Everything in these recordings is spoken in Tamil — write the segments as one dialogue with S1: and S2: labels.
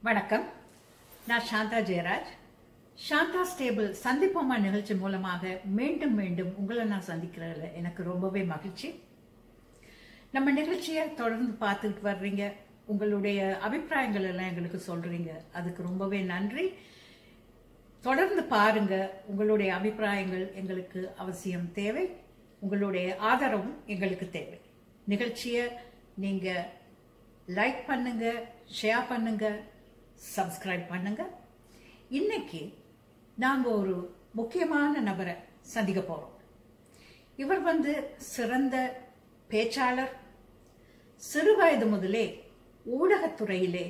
S1: வணக்கம் நான் சாந்தா ஜெயராஜ் சாந்தா ஸ்டேபிள் சந்திப்போமா நிகழ்ச்சி மூலமாக மீண்டும் மீண்டும் உங்களை நான் சந்திக்கிறதுல எனக்கு ரொம்பவே மகிழ்ச்சி நம்ம நிகழ்ச்சியை தொடர்ந்து பார்த்துக்கிட்டு வர்றீங்க உங்களுடைய அபிப்பிராயங்கள் எல்லாம் எங்களுக்கு சொல்றீங்க அதுக்கு ரொம்பவே நன்றி தொடர்ந்து பாருங்க உங்களுடைய அபிப்பிராயங்கள் எங்களுக்கு அவசியம் தேவை உங்களுடைய ஆதரவும் எங்களுக்கு தேவை நிகழ்ச்சியை நீங்க லைக் பண்ணுங்க ஷேர் பண்ணுங்க சப்ஸ்கிரைப் பண்ணுங்க இன்னைக்கு நாங்க ஒரு முக்கியமான நபரை சந்திக்க போறோம் இவர் வந்து சிறந்த பேச்சாளர் சிறுவயது முதலே ஊடகத்துறையிலே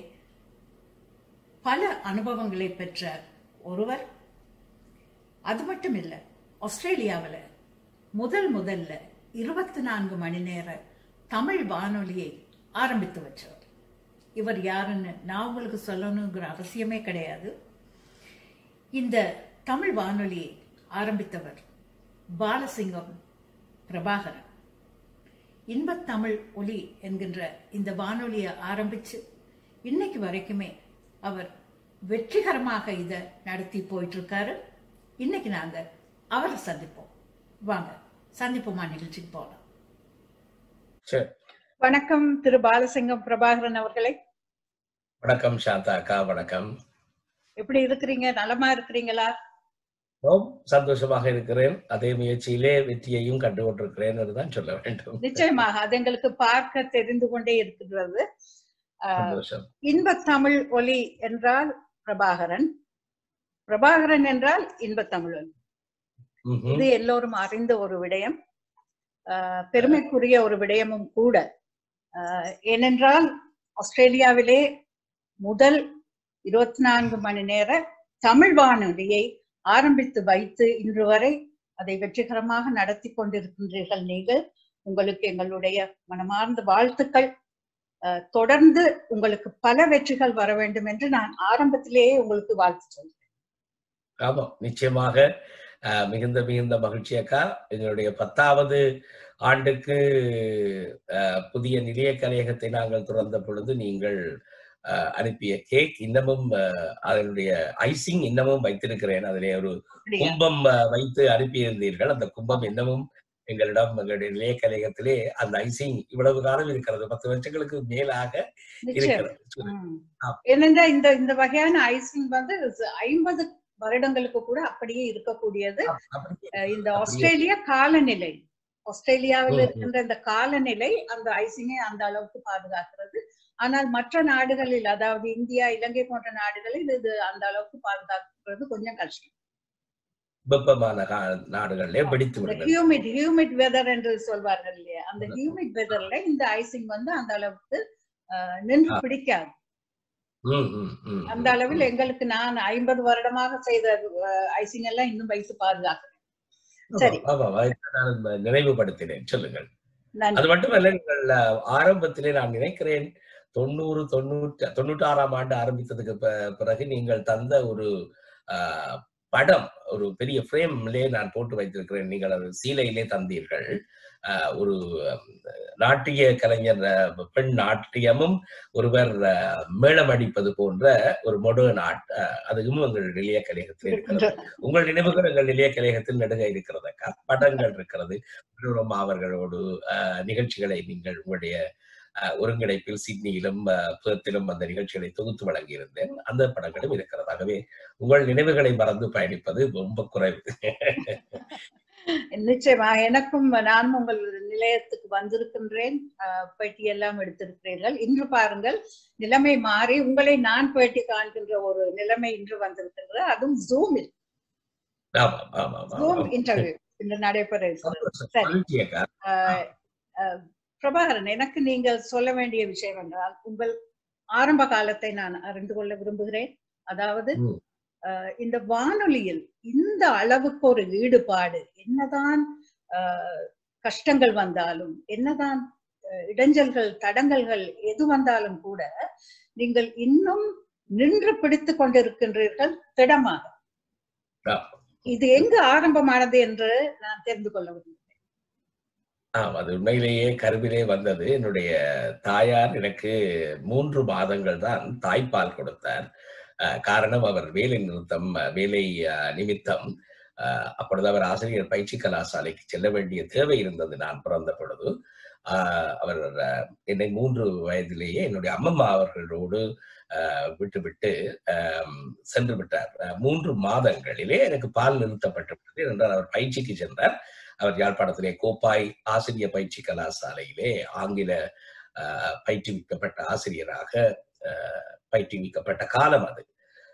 S1: பல அனுபவங்களை பெற்ற ஒருவர் அது மட்டும் இல்லை ஆஸ்திரேலியாவில் முதல் முதல்ல இருபத்தி நான்கு மணி நேர தமிழ் வானொலியை ஆரம்பித்து வச்சவர் இவர் யாருன்னு நான் உங்களுக்கு சொல்லணுங்கிற அவசியமே கிடையாது இந்த தமிழ் வானொலியை ஆரம்பித்தவர் பாலசிங்கம் பிரபாகரன் இன்பத்தமிழ் ஒலி என்கின்ற இந்த வானொலியை ஆரம்பிச்சு இன்னைக்கு வரைக்குமே அவர் வெற்றிகரமாக இதை நடத்தி போயிட்டு இருக்காரு இன்னைக்கு நாங்க அவரை சந்திப்போம் வாங்க சந்திப்போமா நிகழ்ச்சிக்கு போகலாம்
S2: சரி
S1: வணக்கம் திரு பாலசிங்கம் பிரபாகரன் அவர்களே
S2: வணக்கம் சாந்தா அக்கா வணக்கம்
S1: எப்படி இருக்கிறீங்க நலமா இருக்கிறீங்களா
S2: ரொம்ப சந்தோஷமாக இருக்கிறேன் அதே முயற்சியிலே வெற்றியையும் கண்டு கொண்டிருக்கிறேன் என்றுதான் சொல்ல வேண்டும்
S1: நிச்சயமாக அது எங்களுக்கு பார்க்க தெரிந்து கொண்டே இருக்கிறது ஆஹ்,
S2: சந்தோஷம்
S1: இன்பத் தமிழ் ஒலி என்றால் பிரபாகரன் பிரபாகரன் என்றால் இன்பத் தமிழ் ஒலி
S2: ம்ஹும்.
S1: இது எல்லோரும் அறிந்த ஒரு விடயம் ஆஹ், பெருமைக்குரிய ஒரு விடயமும் கூட ஆஹ், ஏனென்றால் ஆஸ்திரேலியாவிலே முதல் இருபத்தி நான்கு மணி நேர தமிழ் வானொலியை ஆரம்பித்து வைத்து இன்று வரை அதை வெற்றிகரமாக நடத்தி கொண்டிருக்கின்றீர்கள் நீங்கள் உங்களுக்கு எங்களுடைய மனமார்ந்த வாழ்த்துக்கள் ஆஹ், தொடர்ந்து உங்களுக்கு பல வெற்றிகள் வர வேண்டும் என்று நான் ஆரம்பத்திலேயே உங்களுக்கு வாழ்த்து சொல்றேன்
S2: ஆமாம் நிச்சயமாக அஹ், மிகுந்த மிகுந்த மகிழ்ச்சி அக்கா எங்களுடைய பத்தாவது ஆண்டுக்கு அஹ், புதிய நிலைய கலையகத்தை நாங்கள் திறந்த பொழுது நீங்கள் அஹ், அனுப்பிய கேக் இன்னமும் அஹ், அதனுடைய ஐசிங் இன்னமும் வைத்திருக்கிறேன் அதிலே ஒரு
S1: அப்படியா?
S2: கும்பம் அஹ், வைத்து அனுப்பியிருந்தீர்கள் அந்த கும்பம் இன்னமும் எங்களிடம் எங்களுடைய நிலைய கலையகத்திலே அந்த ஐசிங் இவ்வளவு காலம் இருக்கிறது பத்து வருஷங்களுக்கு மேலாக
S1: நிச்சயம்
S2: இருக்கிறது
S1: ம்.
S2: ஆம்.
S1: ஏனென்றா இந்த இந்த வகையான ஐசிங் வந்து ஐம்பது வருடங்களுக்கு கூட அப்படியே இருக்கக்கூடியது
S2: அப்படி
S1: அஹ் இந்த ஆஸ்திரேலிய காலநிலை ஆஸ்திரேலியாவில்
S2: ம், ம்.
S1: இருக்கின்ற இந்த காலநிலை அந்த ஐசிங்கை அந்த அளவுக்கு பாதுகாக்கிறது ஆனால் மற்ற நாடுகளில் அதாவது இந்தியா இலங்கை போன்ற நாடுகளில் இது அந்த அளவுக்கு பாதுகாக்கிறது கொஞ்சம் கஷ்டம்
S2: வெப்பமான கா- நாடுகளிலே வெடித்து
S1: இந்த
S2: விடுகிறது
S1: ஹியூமிட் ஹியூமிட் வெதர் என்று சொல்வார்கள் இல்லையா அந்த
S2: ம்.
S1: ஹியூமிட் வெதர்ல இந்த ஐசிங் வந்து அந்த அளவுக்கு அஹ், நின்று
S2: ஆ.
S1: பிடிக்காது
S2: ம், ம், ம்,
S1: அந்த
S2: ம்,
S1: அளவில்
S2: ம்.
S1: எங்களுக்கு நான் ஐம்பது வருடமாக செய்த ஐசிங் எல்லாம் இன்னும் வைத்து பாதுகாக்கிறேன் சரி.
S2: ஆமா, ஆமா, இதை நான் நினைவுபடுத்தினேன் சொல்லுங்கள்
S1: நன்றி
S2: அது மட்டுமல்ல நீங்கள் அஹ், ஆரம்பத்திலே நான் நினைக்கிறேன் தொண்ணூறு தொண்ணூற்றி தொண்ணூற்றி ஆறாம் ஆண்டு ஆரம்பித்ததுக்கு ப- பிறகு நீங்கள் தந்த ஒரு அஹ், படம் ஒரு பெரிய ஃப்ரேம்லே நான் போட்டு வைத்திருக்கிறேன் நீங்கள் அது சீலையிலே தந்தீர்கள் அஹ், ஒரு அஹ், நாட்டிய கலைஞர் அஹ், பெண் நாட்டியமும் ஒருவர் அஹ், மேளம் அடிப்பது போன்ற ஒரு மொடர்ன் ஆர்ட் அதுவும் உங்கள் நிலைய கலையகத்தில் இருக்கிறது உங்கள் நினைவுகள் எங்கள் நிலைய கலையகத்தில் நடுக இருக்கிறது அக்கா படங்கள் இருக்கிறது மனோரமா அவர்களோடு அஹ், நிகழ்ச்சிகளை நீங்கள் உங்களுடைய அஹ், ஒருங்கிணைப்பில் சிட்னியிலும் அஹ், புதத்திலும் அந்த நிகழ்ச்சிகளை தொகுத்து வழங்கியிருந்தேன் அந்த படங்களும் இருக்கிறது ஆகவே உங்கள் நினைவுகளை மறந்து பயணிப்பது ரொம்ப குறைவு
S1: நிச்சயமா எனக்கும் நானும் உங்கள் நிலையத்துக்கு வந்திருக்கின்றேன் அஹ், பேட்டி எல்லாம் எடுத்திருக்கிறீர்கள் இன்று பாருங்கள் நிலைமை மாறி உங்களை நான் பேட்டி காண்கின்ற ஒரு நிலைமை இன்று வந்திருக்கின்ற அதுவும் ஜூமில்
S2: ஆமாம் ஆமாம்
S1: ஜூம்
S2: ஆமாம்
S1: இன்டர்வியூ இன்று நடைபெற இருக்கிறது
S2: சந்தோஷம்.
S1: சரி.
S2: மகிழ்ச்சி அக்கா
S1: அஹ், அஹ், பிரபாகரன் எனக்கு நீங்கள் சொல்ல வேண்டிய விஷயம் என்றால் உங்கள் ஆரம்ப காலத்தை நான் அறிந்து கொள்ள விரும்புகிறேன் அதாவது
S2: ம்.
S1: அஹ், இந்த வானொலியில் இந்த அளவுக்கு ஒரு ஈடுபாடு என்னதான் அஹ், கஷ்டங்கள் வந்தாலும் என்னதான் அஹ், இடைஞ்சல்கள் தடங்கல்கள் எது வந்தாலும் கூட நீங்கள் இன்னும் நின்று பிடித்துக் கொண்டிருக்கின்றீர்கள் திடமாக
S2: ஆ.
S1: இது எங்கு ஆரம்பமானது என்று நான் தெரிந்து கொள்ள விரும்புகிறேன்
S2: ஆம் அது உண்மையிலேயே கருவிலே வந்தது என்னுடைய தாயார் எனக்கு மூன்று மாதங்கள் தான் தாய்ப்பால் கொடுத்தார் அஹ், காரணம் அவர் வேலை நிறுத்தம் அஹ், வேலை அஹ், நிமித்தம் அஹ், அப்பொழுது அவர் ஆசிரியர் பயிற்சி கலாசாலைக்கு செல்ல வேண்டிய தேவை இருந்தது நான் பிறந்த பொழுது ஆஹ், அவர் அஹ், என்னை மூன்று வயதிலேயே என்னுடைய அம்மம்மா அவர்களோடு அஹ், விட்டுவிட்டு ஆம், சென்று விட்டார் அஹ், மூன்று மாதங்களிலே எனக்கு பால் நிறுத்தப்பட்டு விட்டது என்றால் அவர் பயிற்சிக்கு சென்றார் அவர் யாழ்ப்பாணத்திலே கோப்பாய் ஆசிரிய பயிற்சி கலாசாலையிலே ஆங்கில அஹ், பயிற்றுவிக்கப்பட்ட ஆசிரியராக அஹ், பயிற்றுவிக்கப்பட்ட காலம் அது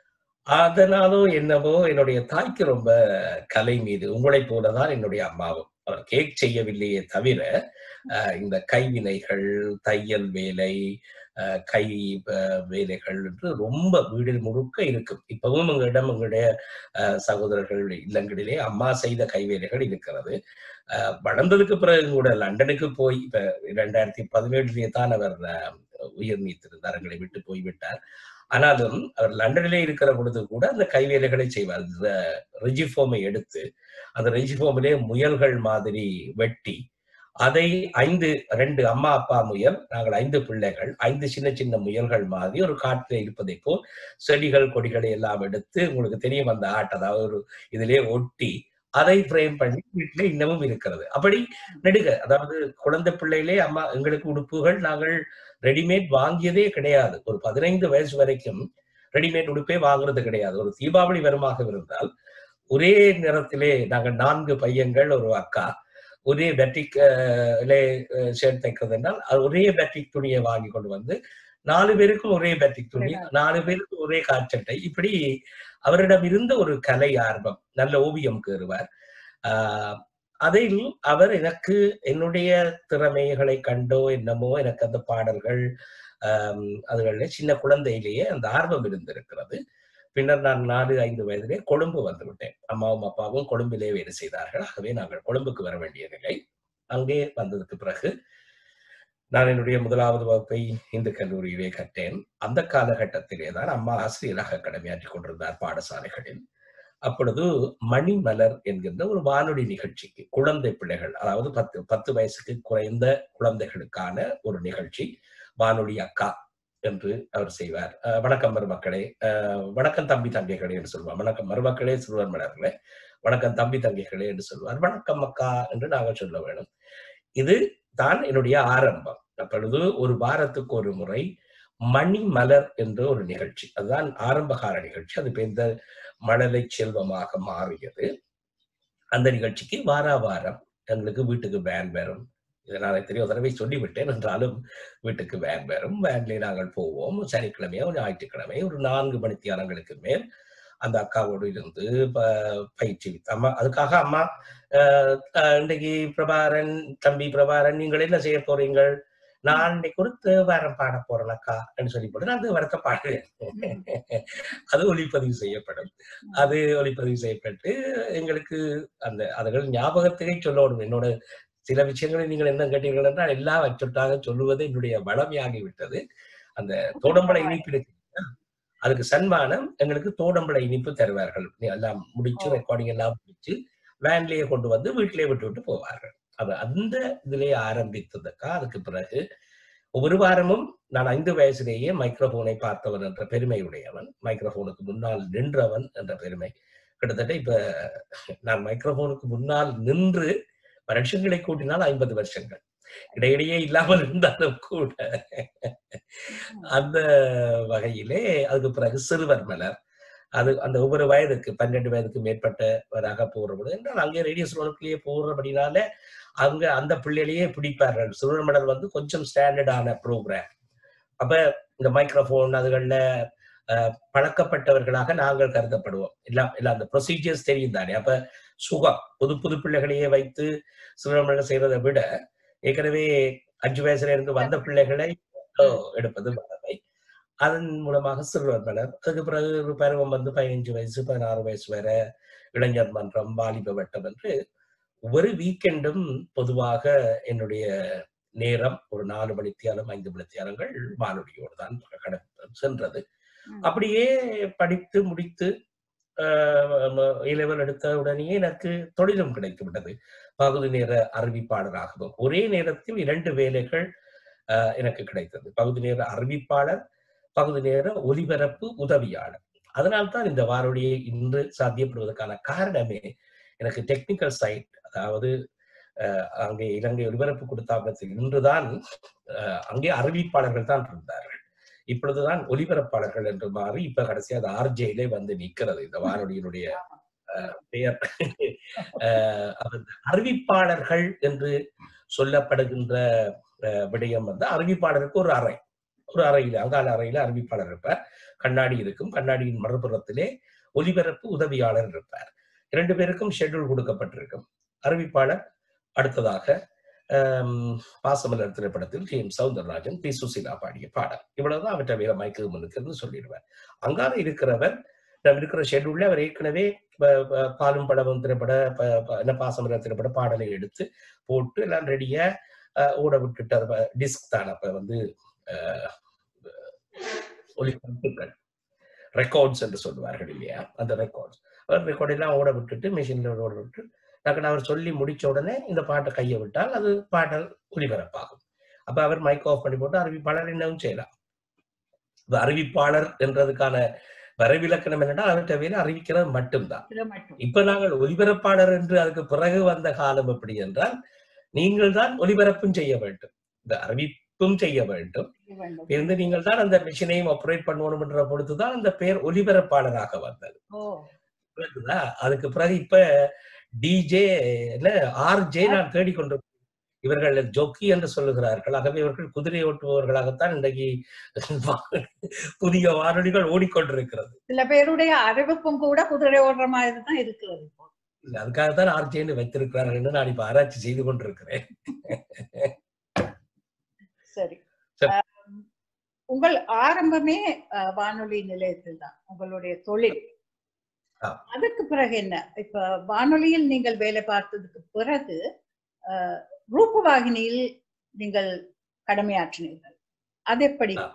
S2: அதனாலோ என்னவோ என்னுடைய தாய்க்கு ரொம்ப கலை மீது உங்களைப் போலதான் என்னுடைய அம்மாவும் அவர் கேக் செய்யவில்லையே தவிர அஹ், இந்த கைவினைகள் தையல் வேலை அஹ், கை அஹ், வேலைகள் என்று ரொம்ப வீடில் முழுக்க இருக்கும் இப்பவும் எங்களிடம் எங்களுடைய அஹ், சகோதரர்கள் இல்லங்களிலே அம்மா செய்த கைவேலைகள் இருக்கிறது அஹ், வளர்ந்ததுக்கு பிறகு கூட லண்டனுக்கு போய் இப்ப இரண்டாயிரத்தி பதினேழுலேயே தான் அவர் அஹ், உயிர் நீத்திருந்தார் எங்களை விட்டு போய்விட்டார் ஆனாலும் அவர் லண்டனிலே இருக்கிற பொழுது கூட அந்த கைவேலைகளை செய்வார் ரெஜிஃபோமை எடுத்து அந்த ரெஜிஃபோமிலே முயல்கள் மாதிரி வெட்டி அதை ஐந்து ரெண்டு அம்மா அப்பா முயல் நாங்கள் ஐந்து பிள்ளைகள் ஐந்து சின்ன சின்ன முயல்கள் மாதிரி ஒரு காட்டில் இருப்பதை போல் செடிகள் கொடிகளை எல்லாம் எடுத்து உங்களுக்கு தெரியும் அந்த ஆட் அதாவது ஒரு இதிலே ஒட்டி அதை ஃப்ரேம் பண்ணி வீட்டிலே இன்னமும் இருக்கிறது அப்படி நெடுக அதாவது குழந்தை பிள்ளையிலே அம்மா எங்களுக்கு உடுப்புகள் நாங்கள் ரெடிமேட் வாங்கியதே கிடையாது ஒரு பதினைந்து வயசு வரைக்கும் ரெடிமேட் உடுப்பே வாங்குறது கிடையாது ஒரு தீபாவளி வருமாக இருந்தால் ஒரே நிறத்திலே நாங்கள் நான்கு பையன்கள் ஒரு அக்கா ஒரே பேட்டிக் ஷர்ட் தைக்கிறது என்றால் அது ஒரே பேட்டிக் துணியை வாங்கி கொண்டு வந்து நாலு பேருக்கும் ஒரே பேட்டிக் துணி நாலு பேருக்கு ஒரே காற்சட்டை இப்படி அவரிடம் இருந்த ஒரு கலை ஆர்வம் நல்ல ஓவியம் கேறுவார் ஆஹ் அதில் அவர் எனக்கு என்னுடைய திறமைகளை கண்டோ என்னமோ எனக்கு அந்த பாடல்கள் ஆஹ் அதுகளில் சின்ன குழந்தையிலேயே அந்த ஆர்வம் இருந்திருக்கிறது பின்னர் நான் நாலு ஐந்து வயதிலே கொழும்பு வந்து விட்டேன் அம்மாவும் அப்பாவும் கொழும்பிலே வேலை செய்தார்கள் ஆகவே நாங்கள் கொழும்புக்கு வர வேண்டிய நிலை அங்கே வந்ததுக்கு பிறகு நான் என்னுடைய முதலாவது வகுப்பை இந்து கல்லூரியிலே கற்றேன் அந்த காலகட்டத்திலே தான் அம்மா ஆசிரியராக கடமையாற்றி கொண்டிருந்தார் பாடசாலைகளில் அப்பொழுது மணிமலர் என்கின்ற ஒரு வானொலி நிகழ்ச்சிக்கு குழந்தை பிள்ளைகள் அதாவது பத்து பத்து வயசுக்கு குறைந்த குழந்தைகளுக்கான ஒரு நிகழ்ச்சி வானொலி அக்கா என்று அவர் செய்வார் அஹ் வணக்கம் மருமக்களே அஹ் வணக்கம் தம்பி தங்கைகளே என்று சொல்வார் வணக்கம் மருமக்களே சிறுவர் மலர்களே வணக்கம் தம்பி தங்கைகளே என்று சொல்வார் வணக்கம் அக்கா என்று நாங்கள் சொல்ல வேணும் இது தான் என்னுடைய ஆரம்பம் அப்பொழுது ஒரு வாரத்துக்கு ஒரு முறை மணி மலர் என்ற ஒரு நிகழ்ச்சி அதுதான் ஆரம்பகால நிகழ்ச்சி அது இந்த மழலை செல்வமாக மாறியது அந்த நிகழ்ச்சிக்கு வார வாரம் எங்களுக்கு வீட்டுக்கு வேன் வரும் இதை நான் எத்தனையோ தடவை சொல்லிவிட்டேன் என்றாலும் வீட்டுக்கு வேன் வரும் வேன்ல நாங்கள் போவோம் சனிக்கிழமையோ ஞாயிற்றுக்கிழமை ஒரு நான்கு மணித்தியாலங்களுக்கு மேல் அந்த அக்காவோடு இருந்து ப- பயிற்சி அம்மா அதுக்காக அம்மா அஹ், அஹ், இன்றைக்கு பிரபாரன் தம்பி பிரபாரன் நீங்கள் என்ன செய்ய போறீங்கள் நான் இன்னைக்கு ஒரு தேவாரம் பாட போறேன் அக்கா என்று சொல்லி போட்டு நான் தேவாரத்தை பாடுவேன் அது ஒளிப்பதிவு செய்யப்படும் அது ஒளிப்பதிவு செய்யப்பட்டு எங்களுக்கு அந்த அதுகள் ஞாபகத்துக்கே சொல்லணும் என்னோட சில விஷயங்களை நீங்கள் என்ன கேட்டீர்கள் என்றால் எல்லாம் அச்சொட்டாக சொல்லுவது என்னுடைய வளமையாகி விட்டது அந்த தோடம்பளை இனிப்பு இருக்கு இல்லையா? அதுக்கு சன்மானம் எங்களுக்கு தோடம்பளை இனிப்பு தருவார்கள் எல்லாம் முடிச்சு ரெக்கார்டிங் எல்லாம் முடிச்சு வேன்லயே கொண்டு வந்து வீட்டிலேயே விட்டு விட்டு போவார்கள் அது அந்த இதிலே ஆரம்பித்ததுக்கா அதுக்கு பிறகு ஒவ்வொரு வாரமும் நான் ஐந்து வயசுலேயே மைக்ரோபோனை பார்த்தவன் என்ற பெருமையுடையவன் மைக்ரோபோனுக்கு முன்னால் நின்றவன் என்ற பெருமை கிட்டத்தட்ட இப்ப நான் மைக்ரோபோனுக்கு முன்னால் நின்று வருஷங்களை கூட்டினால் ஐம்பது வருஷங்கள் இடையிடையே இல்லாமல் இருந்தாலும் கூட அந்த வகையிலே அதுக்கு பிறகு சிறுவர் மலர் அது அந்த ஒவ்வொரு வயதுக்கு பன்னெண்டு வயதுக்கு மேற்பட்டவராக போகிற பொழுது என்றால் அங்கே ரேடியோ சுழற்சிலேயே போகிறபடினால அங்க அந்த பிள்ளைகளையே பிடிப்பார்கள் சிறுவர் மலர் வந்து கொஞ்சம் ஸ்டாண்டர்டான ப்ரோக்ராம் அப்ப இந்த மைக்ரோஃபோன் அதுகள்ல அஹ், பழக்கப்பட்டவர்களாக நாங்கள் கருதப்படுவோம் எல்லாம் எல்லாம் அந்த ப்ரொசீஜர்ஸ் தெரியும் தானே அப்ப சுகம் புது புது பிள்ளைகளையே வைத்து சிறுவர்கள் செய்யறதை விட ஏற்கனவே அஞ்சு வயசுல இருந்து வந்த பிள்ளைகளை photo எடுப்பது வளமை அதன் மூலமாக சிறுவர் மலர் அதுக்கு பிறகு ஒரு பருவம் வந்து பதினஞ்சு வயசு பதினாறு வயசு வரை இளைஞர் மன்றம் வாலிப வட்டம் என்று ஒவ்வொரு வீக்கெண்டும் பொதுவாக என்னுடைய நேரம் ஒரு நாலு மணித்தியாலம் ஐந்து மணித்தியாலங்கள் வானொலியோடு தான் கட- சென்றது
S1: ம்.
S2: அப்படியே படித்து முடித்து இலவல் எடுத்த உடனேயே எனக்கு தொழிலும் கிடைத்து விட்டது பகுதி நேர அறிவிப்பாளராகவும் ஒரே நேரத்தில் இரண்டு வேலைகள் அஹ், எனக்கு கிடைத்தது பகுதி நேர அறிவிப்பாளர் பகுதி நேர ஒலிபரப்பு உதவியாளர் அதனால்தான் இந்த வானொலியை இன்று சாத்தியப்படுவதற்கான காரணமே எனக்கு டெக்னிக்கல் சைட் அதாவது அஹ், அங்கே இலங்கை ஒலிபரப்பு கொடுத்தாபத்தில் இன்றுதான் அஹ், அங்கே அறிவிப்பாளர்கள் தான் இருந்தார்கள் இப்பொழுதுதான் ஒலிபரப்பாளர்கள் என்று மாறி இப்ப கடைசியா அது ஆர்ஜேலே வந்து நிக்கிறது இந்த வானொலியினுடைய அஹ், பெயர் அஹ், அவர் அறிவிப்பாளர்கள் என்று சொல்லப்படுகின்ற அஹ், விடயம் வந்து அறிவிப்பாளருக்கு ஒரு அறை ஒரு அறையில அங்கால அறையில அறிவிப்பாளர் இருப்பார் கண்ணாடி இருக்கும் கண்ணாடியின் மறுபுறத்திலே ஒலிபரப்பு உதவியாளர் இருப்பார் இரண்டு பேருக்கும் ஷெட்யூல் கொடுக்கப்பட்டிருக்கும் அறிவிப்பாளர் அடுத்ததாக ஆம், பாசமலர் திரைப்படத்தில் T M Soundararajan P Susheela பாடிய பாடல் இவ்வளவுதான் அவற்றை வேற மைக்கு இருக்குன்னு சொல்லிடுவார் அங்கால இருக்கிறவர் நம்ம இருக்கிற ஷெட்யூல்ல அவர் ஏற்கனவே ப- ப- பாலும் படமும் திரைப்பட ப- ப- என்ன பாசமலர் திரைப்பட பாடலை எடுத்து போட்டு எல்லாம் ரெடியா ஓட விட்டுட்டு டிஸ்க் தான் அப்ப வந்து அஹ், ஒலிபரப்புகள் ரெக்கார்ட்ஸ் என்று சொல்லுவார்கள் இல்லையா அந்த ரெக்கார்ட்ஸ் ரெக்கார்ட் எல்லாம் ஓட விட்டுட்டு மிஷின்ல ஓட விட்டு டக்குனு அவர் சொல்லி முடிச்ச உடனே இந்த பாட்டை கையை விட்டால் அது பாடல் ஒலிபரப்பாகும் அப்ப அவர் மைக் ஆஃப் பண்ணி போட்டு அறிவிப்பாளர் என்னவும் செய்யலாம் இப்ப அறிவிப்பாளர் என்றதுக்கான வரைவிலக்கணம் என்னன்னா அவர்கிட்ட வேலை அறிவிக்கிறது மட்டும்தான்
S1: இது மட்டும்
S2: இப்ப நாங்கள் ஒலிபரப்பாளர் என்று அதுக்கு பிறகு வந்த காலம் எப்படி என்றால் நீங்கள் தான் ஒலிபரப்பும் செய்ய வேண்டும் இந்த அறிவிப்பும் செய்ய வேண்டும்
S1: இது வேண்டும்.
S2: இருந்து நீங்கள் தான் அந்த மிஷினையும் ஆப்ரேட் பண்ணணும் என்ற பொழுதுதான் அந்த பெயர் ஒலிபரப்பாளராக வந்தது
S1: ஓ
S2: புரியுதா? அதுக்கு பிறகு இப்ப டிஜே ஆர்ஜே நான் தேடிக்கொண்டு இவர்கள் ஜொக்கி என்று சொல்லுகிறார்கள் ஆகவே இவர்கள் குதிரை ஓட்டுபவர்களாகத்தான் இன்றைக்கு புதிய வானொலிகள் ஓடிக்கொண்டிருக்கிறது
S1: சில பேருடைய அறிவிப்பும் கூட குதிரை ஓடுற மாதிரி தான் இருக்கிறது இப்போ.
S2: இல்ல, அதுக்காகத்தான் ஆர்ஜேன்னு வைத்திருக்கிறார்கள் என்று நான் இப்ப ஆராய்ச்சி செய்து கொண்டிருக்கிறேன்
S1: சரி
S2: சரி.
S1: ஆம், உங்கள் ஆரம்பமே அஹ், வானொலி நிலையத்தில் தான் உங்களுடைய தொழில்
S2: ஆ.
S1: அதுக்கு பிறகு என்ன இப்ப வானொலியில் நீங்கள் வேலை பார்த்ததுக்கு பிறகு அஹ், ரூபவாகினியில் நீங்கள் கடமையாற்றினீர்கள் அது எப்படி
S2: ஆ.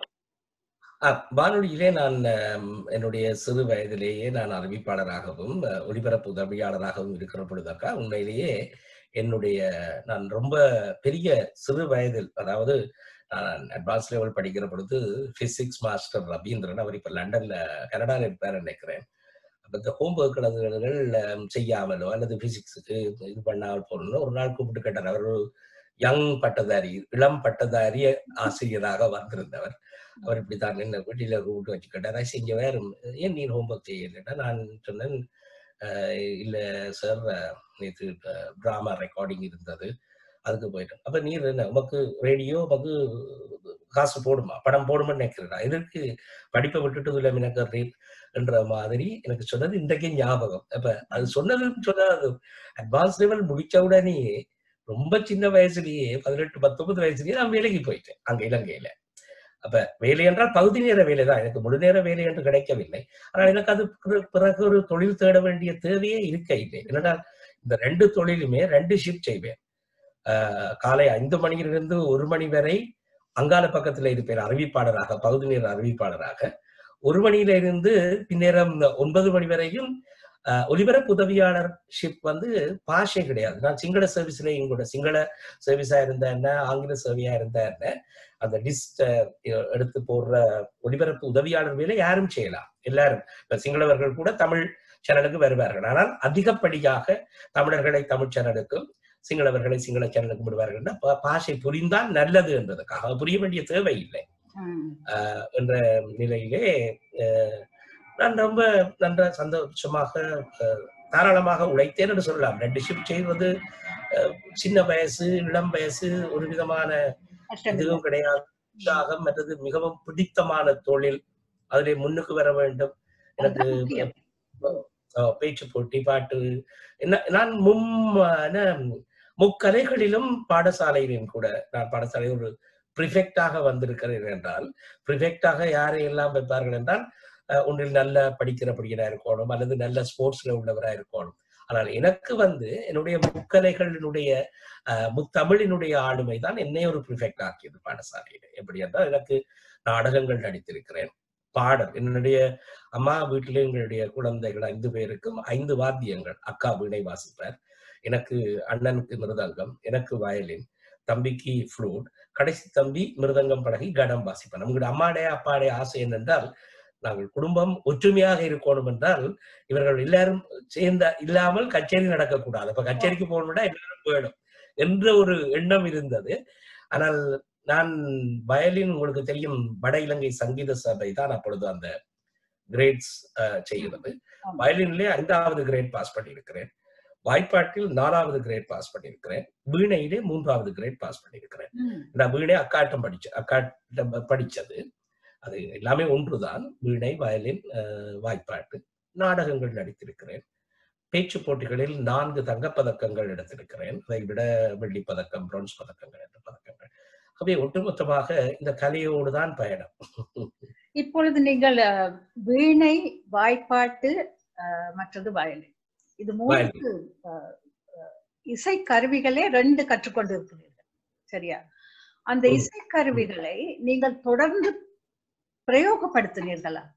S2: அஹ், வானொலியிலே நான் அம், என்னுடைய சிறு வயதிலேயே நான் அறிவிப்பாளராகவும் அஹ், ஒலிபரப்பு உதவியாளராகவும் இருக்கிற பொழுதாக்கா உண்மையிலேயே என்னுடைய நான் ரொம்ப பெரிய சிறு வயதில் அதாவது நான் அட்வான்ஸ் லெவல் படிக்கிற பொழுது பிசிக்ஸ் மாஸ்டர் ரவீந்திரன் அவர் இப்ப லண்டன்ல கனடால இருப்பார் நினைக்கிறேன் அப்ப இந்த ஹோம்ஒர்க் எழுதுகள் செய்யாமலோ அல்லது பிசிக்ஸுக்கு இது பண்ணாமல் போகணும்னு ஒரு நாள் கூப்பிட்டு கேட்டார் அவர் ஒரு யங் பட்டதாரி இளம் பட்டதாரி ஆசிரியராக வந்திருந்தவர் அவர் இப்படித்தான் என்ன வீட்டில கூப்பிட்டு வச்சு கேட்டார் "ஐ, இங்க வேற ஏன் நீ ஹோம்ஒர்க் செய்யலைன்னா நான் சொன்னேன் "அஹ், இல்ல சார் நேற்று டிராமா ரெக்கார்டிங் இருந்தது அதுக்கு போயிட்டேன் அப்ப நீர் என்ன உமக்கு ரேடியோ உமக்கு காசு போடுமா படம் போடுமான்னு நினைக்கிறேன் இதற்கு படிப்பை விட்டுட்டு இதுல மினக்கறீர் என்ற மாதிரி எனக்கு சொன்னது இன்றைக்கு ஞாபகம் அப்ப அது சொன்னதுன்னு சொன்னா அது அட்வான்ஸ் லெவல் முடிச்ச உடனே ரொம்ப சின்ன வயசுலயே பதினெட்டு பத்தொன்பது வயசுலயே நான் வேலைக்கு போயிட்டேன் அங்க இலங்கையில அப்ப வேலை என்றால் பகுதி நேர வேலை தான் எனக்கு முழு நேர வேலை என்று கிடைக்கவில்லை ஆனால் எனக்கு அது பிற- பிறகு ஒரு தொழில் தேட வேண்டிய தேவையே இருக்க இல்லை என்னடா இந்த ரெண்டு தொழிலுமே ரெண்டு ஷிஃப்ட் செய்வேன் ஆஹ் காலை ஐந்து மணியிலிருந்து ஒரு மணி வரை அங்கால பக்கத்துல இருப்பேன் அறிவிப்பாளராக பகுதி நேர அறிவிப்பாளராக ஒரு மணியில இருந்து பின்னேரம் ஒன்பது மணி வரையும் ஆஹ் ஒலிபரப்பு உதவியாளர் ஷிப் வந்து பாஷை கிடையாது நான் சிங்கள சர்வீஸ்லயும் கூட சிங்கள சர்வீஸா இருந்தா என்ன ஆங்கில சேவையா இருந்தா என்ன அந்த டிஸ்ட் எடுத்து போடுற ஒலிபரப்பு உதவியாளர் வேலை யாரும் செய்யலாம் எல்லாரும் இப்ப சிங்களவர்கள் கூட தமிழ் சேனலுக்கு வருவார்கள் ஆனால் அதிகப்படியாக தமிழர்களை தமிழ் சேனலுக்கும் சிங்களவர்களை சிங்கள சேனலுக்கும் விடுவார்கள் பா- பாஷை புரிந்தால் நல்லது என்பதற்காக புரிய வேண்டிய தேவை இல்லை
S1: ம்.
S2: ஆஹ் என்ற நிலையிலே ஆஹ் நான் ரொம்ப நன்ற சந்தோஷமாக ஆஹ் தாராளமாக உழைத்தேன் என்று சொல்லலாம் ரெண்டு ஷிஃப்ட் செய்வது ஆஹ் சின்ன வயசு இளம் வயசு ஒரு விதமான
S1: கஷ்டம் இல்லை.
S2: இதுவும் கிடையாது உற்சாகம் மற்றது மிகவும் பிடித்தமான தொழில் அதிலே முன்னுக்கு வர வேண்டும் எனக்கு
S1: அதுதான் முக்கியம்.
S2: ஆஹ் பேச்சு போட்டி பாட்டு என்ன நான் மும் என்ன, முக்கலைகளிலும் பாடசாலையிலும் கூட நான் பாடசாலையில் ஒரு ப்ரிஃபெக்டாக வந்திருக்கிறேன் என்றால் ப்ரிஃபெக்டாக யாரை எல்லாம் வைப்பார்கள் என்றால் அஹ், ஒன்றில் நல்ல படிக்கிறபடியா இருக்கணும் அல்லது நல்ல ஸ்போர்ட்ஸ்ல உள்ளவரா இருக்கணும் ஆனால் எனக்கு வந்து என்னுடைய முக்கலைகளினுடைய அஹ், முத்தமிழினுடைய ஆளுமை தான் என்னை ஒரு ப்ரிஃபெக்ட் ஆக்கியது பாடசாலையில எப்படி என்றால் எனக்கு நாடகங்கள் நடித்திருக்கிறேன் பாடல் என்னுடைய அம்மா வீட்டிலே எங்களுடைய குழந்தைகள் ஐந்து பேருக்கும் ஐந்து வாத்தியங்கள் அக்கா வீணை வாசிப்பார் எனக்கு அண்ணனுக்கு மிருதங்கம் எனக்கு வயலின் தம்பிக்கு ஃப்ளூட் கடைசி தம்பி மிருதங்கம் பழகி கடம் வாசிப்பார் நம்மளுடைய அம்மாடைய அப்பாடைய ஆசை என்னென்றால் நாங்கள் குடும்பம் ஒற்றுமையாக இருக்கணும் என்றால் இவர்கள் எல்லாரும் சேர்ந்த இல்லாமல் கச்சேரி நடக்கக்கூடாது அப்ப கச்சேரிக்கு போகணும்னா எல்லாரும் போயிடும் என்ற ஒரு எண்ணம் இருந்தது ஆனால் நான் வயலின் உங்களுக்கு தெரியும் வட இலங்கை சங்கீத சபை தான் அப்பொழுது அந்த கிரேட்ஸ் செய்கிறது
S1: ஆமா.
S2: வயலின்லேயே ஐந்தாவது கிரேட் பாஸ் பண்ணியிருக்கிறேன் வாய்ப்பாட்டில் நாலாவது கிரேட் பாஸ் பண்ணியிருக்கிறேன் வீணையிலே மூன்றாவது கிரேட் பாஸ் பண்ணியிருக்கிறேன்
S1: ம்.
S2: நான் வீணை அக்காட்டம் படிச்ச அக்காட்டம் படிச்சது அது எல்லாமே ஒன்றுதான் வீணை வயலின் அஹ், வாய்ப்பாட்டு நாடகங்கள் நடித்திருக்கிறேன் பேச்சு போட்டிகளில் நான்கு தங்கப்பதக்கங்கள் எடுத்திருக்கிறேன் அதை விட வெள்ளி பதக்கம் பிரான்ஸ் பதக்கங்கள் என்ற பதக்கங்கள் அவை ஒட்டுமொத்தமாக இந்த கலையோடு தான் பயணம்
S1: இப்பொழுது நீங்கள் அஹ், வீணை வாய்ப்பாட்டு அஹ், மற்றது வயலின் இது மூன்று அஹ், அஹ், இசை கருவிகளே ரெண்டு கற்றுக்கொண்டு இருக்கிறீர்கள் சரியா அந்த
S2: ம்.
S1: இசை கருவிகளை நீங்கள் தொடர்ந்து பிரயோகப்படுத்தினீர்களா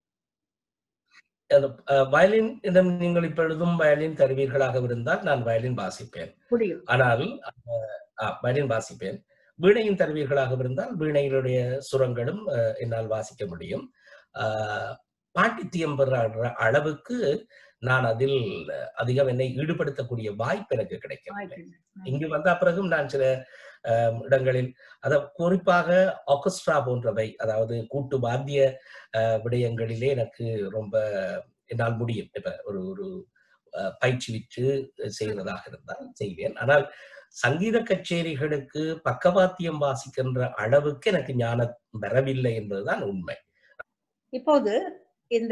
S2: அந்த, அஹ், வயலின் இடம் நீங்கள் இப்பொழுதும் வயலின் தருவீர்களாக இருந்தால் நான் வயலின் வாசிப்பேன்
S1: முடியும்
S2: ஆனால் அஹ், வயலின் வாசிப்பேன் வீணையின் தருவீர்களாக இருந்தால் வீணையினுடைய சுரங்களும் அஹ், என்னால் வாசிக்க முடியும் அஹ், பாண்டித்தியம் பெற அளவுக்கு நான் அதில் அதிகம் என்னை ஈடுபடுத்தக்கூடிய வாய்ப்பு எனக்கு கிடைக்கவில்லை
S1: வாய்ப்பில்லை.
S2: இங்கு வந்த பிறகும் நான் சில அஹ், இடங்களில் அத குறிப்பாக ஆர்கெஸ்ட்ரா போன்றவை அதாவது கூட்டு வாத்திய அஹ், விடயங்களிலே எனக்கு ரொம்ப என்னால் முடியும் இப்ப ஒரு ஒரு அஹ், பயிற்சி விற்று செய்கிறதாக இருந்தால் செய்வேன் ஆனால் சங்கீத கச்சேரிகளுக்கு பக்கவாத்தியம் வாசிக்கின்ற அளவுக்கு எனக்கு ஞானம் வரவில்லை என்பதுதான் உண்மை
S1: இப்போது இந்த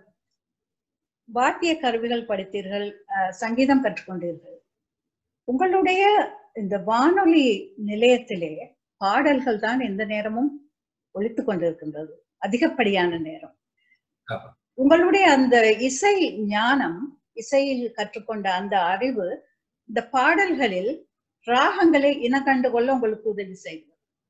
S1: வாத்திய கருவிகள் படித்தீர்கள் அஹ், சங்கீதம் கற்றுக்கொண்டீர்கள் உங்களுடைய இந்த வானொலி நிலையத்திலே பாடல்கள் தான் எந்த நேரமும் ஒலித்துக் கொண்டிருக்கின்றது அதிகப்படியான நேரம்
S2: ஆமா.
S1: உங்களுடைய அந்த இசை ஞானம் இசையில் கற்றுக்கொண்ட அந்த அறிவு இந்த பாடல்களில் ராகங்களை இனக்கண்டு கொள்ள உங்களுக்கு உதவி செய்யும்